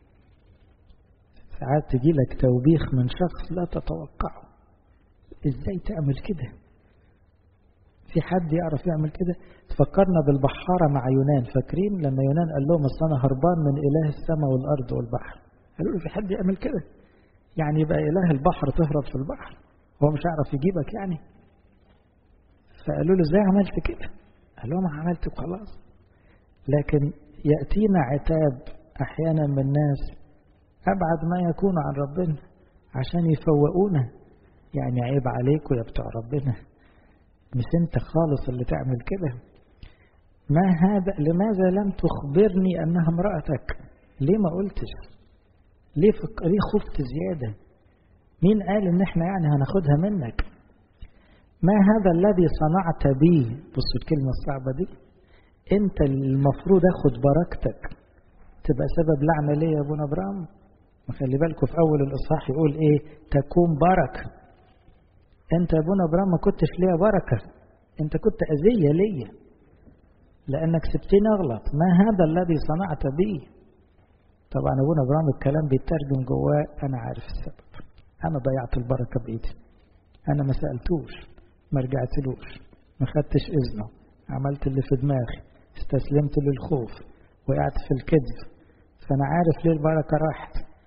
[SPEAKER 1] ساعات تجي لك توبيخ من شخص لا تتوقعه ازاي تعمل كده في حد يعرف يعمل كده تفكرنا بالبحارة مع يونان فاكرين لما يونان قال لهم اصل انا هربان من اله السماء والارض والبحر قالوا له في حد يعمل كده يعني يبقى إله البحر تهرب في البحر هو مش هيعرف يجيبك يعني فقالوا له ازاي عملت كده قال لهم عملت وخلاص لكن يأتينا عتاب أحيانا من ناس أبعد ما يكون عن ربنا عشان يفوقونا يعني عيب عليكم يا بتوع ربنا مش انت خالص اللي تعمل كده ما هذا لماذا لم تخبرني أنها امرأتك ليه ما قلتش ليه فك... ليه خفت زيادة مين قال ان احنا يعني هناخدها منك ما هذا الذي صنعت به بصوا الكلمة الصعبة دي انت المفروض اخد بركتك تبقى سبب لعنة ليه يا ابونا ابراهيم ما خلي بالكم في اول الاصحاح يقول ايه تكون بركة انت يا ابونا ابراهيم ما كنتش ليا بركة انت كنت اذية ليا لانك سبتني اغلط ما هذا الذي صنعت به طبعا ابونا ابراهيم الكلام بيترجم جواه انا عارف السبب انا ضيعت البركه بايدي انا ما سالتوش ما رجعتلوش ما خدتش اذنه عملت اللي في دماغي استسلمت للخوف وقعت في الكذب فانا عارف ليه البركه راحت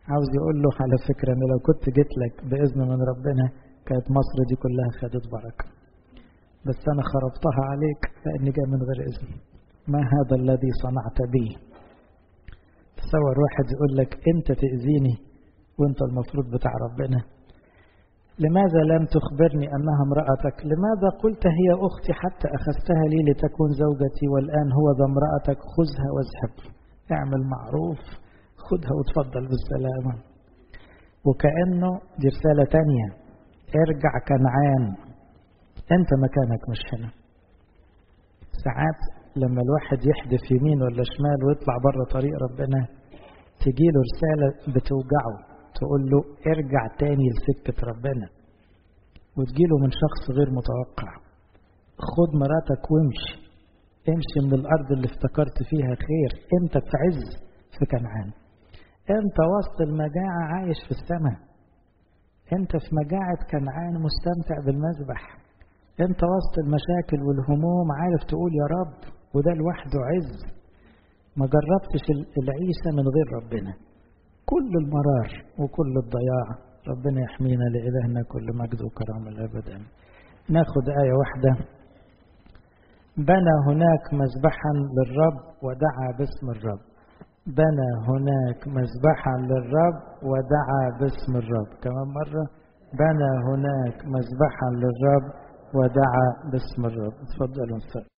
[SPEAKER 1] عاوز يقول له على فكرة أنا لو كنت جيت لك بإذن من ربنا كانت مصر دي كلها خدت بركة بس أنا خربتها عليك لأني جاي من غير إذن ما هذا الذي صنعت بي تصور واحد يقول لك أنت تأذيني وأنت المفروض بتاع ربنا لماذا لم تخبرني أنها امرأتك لماذا قلت هي أختي حتى أخذتها لي لتكون زوجتي والآن هو ذا امرأتك خذها واذهب اعمل معروف خدها وتفضل بالسلامة وكأنه دي رسالة تانية ارجع كنعان انت مكانك مش هنا ساعات لما الواحد يحدف يمين ولا شمال ويطلع بره طريق ربنا تجيله رسالة بتوجعه تقول له ارجع تاني لسكة ربنا وتجيله من شخص غير متوقع خد مراتك وامشي امشي من الأرض اللي افتكرت فيها خير انت في عز في كنعان انت وسط المجاعة عايش في السماء انت في مجاعة كنعان مستمتع بالمذبح انت وسط المشاكل والهموم عارف تقول يا رب وده لوحده عز ما جربتش العيشة من غير ربنا كل المرار وكل الضياع ربنا يحمينا لإلهنا كل مجد وكرامة الأبدا ناخد آية واحدة بنى هناك مذبحا للرب ودعا باسم الرب بنى هناك مذبحا للرب ودعا باسم الرب كمان مرة بنى هناك مذبحا للرب ودعا باسم الرب اتفضلوا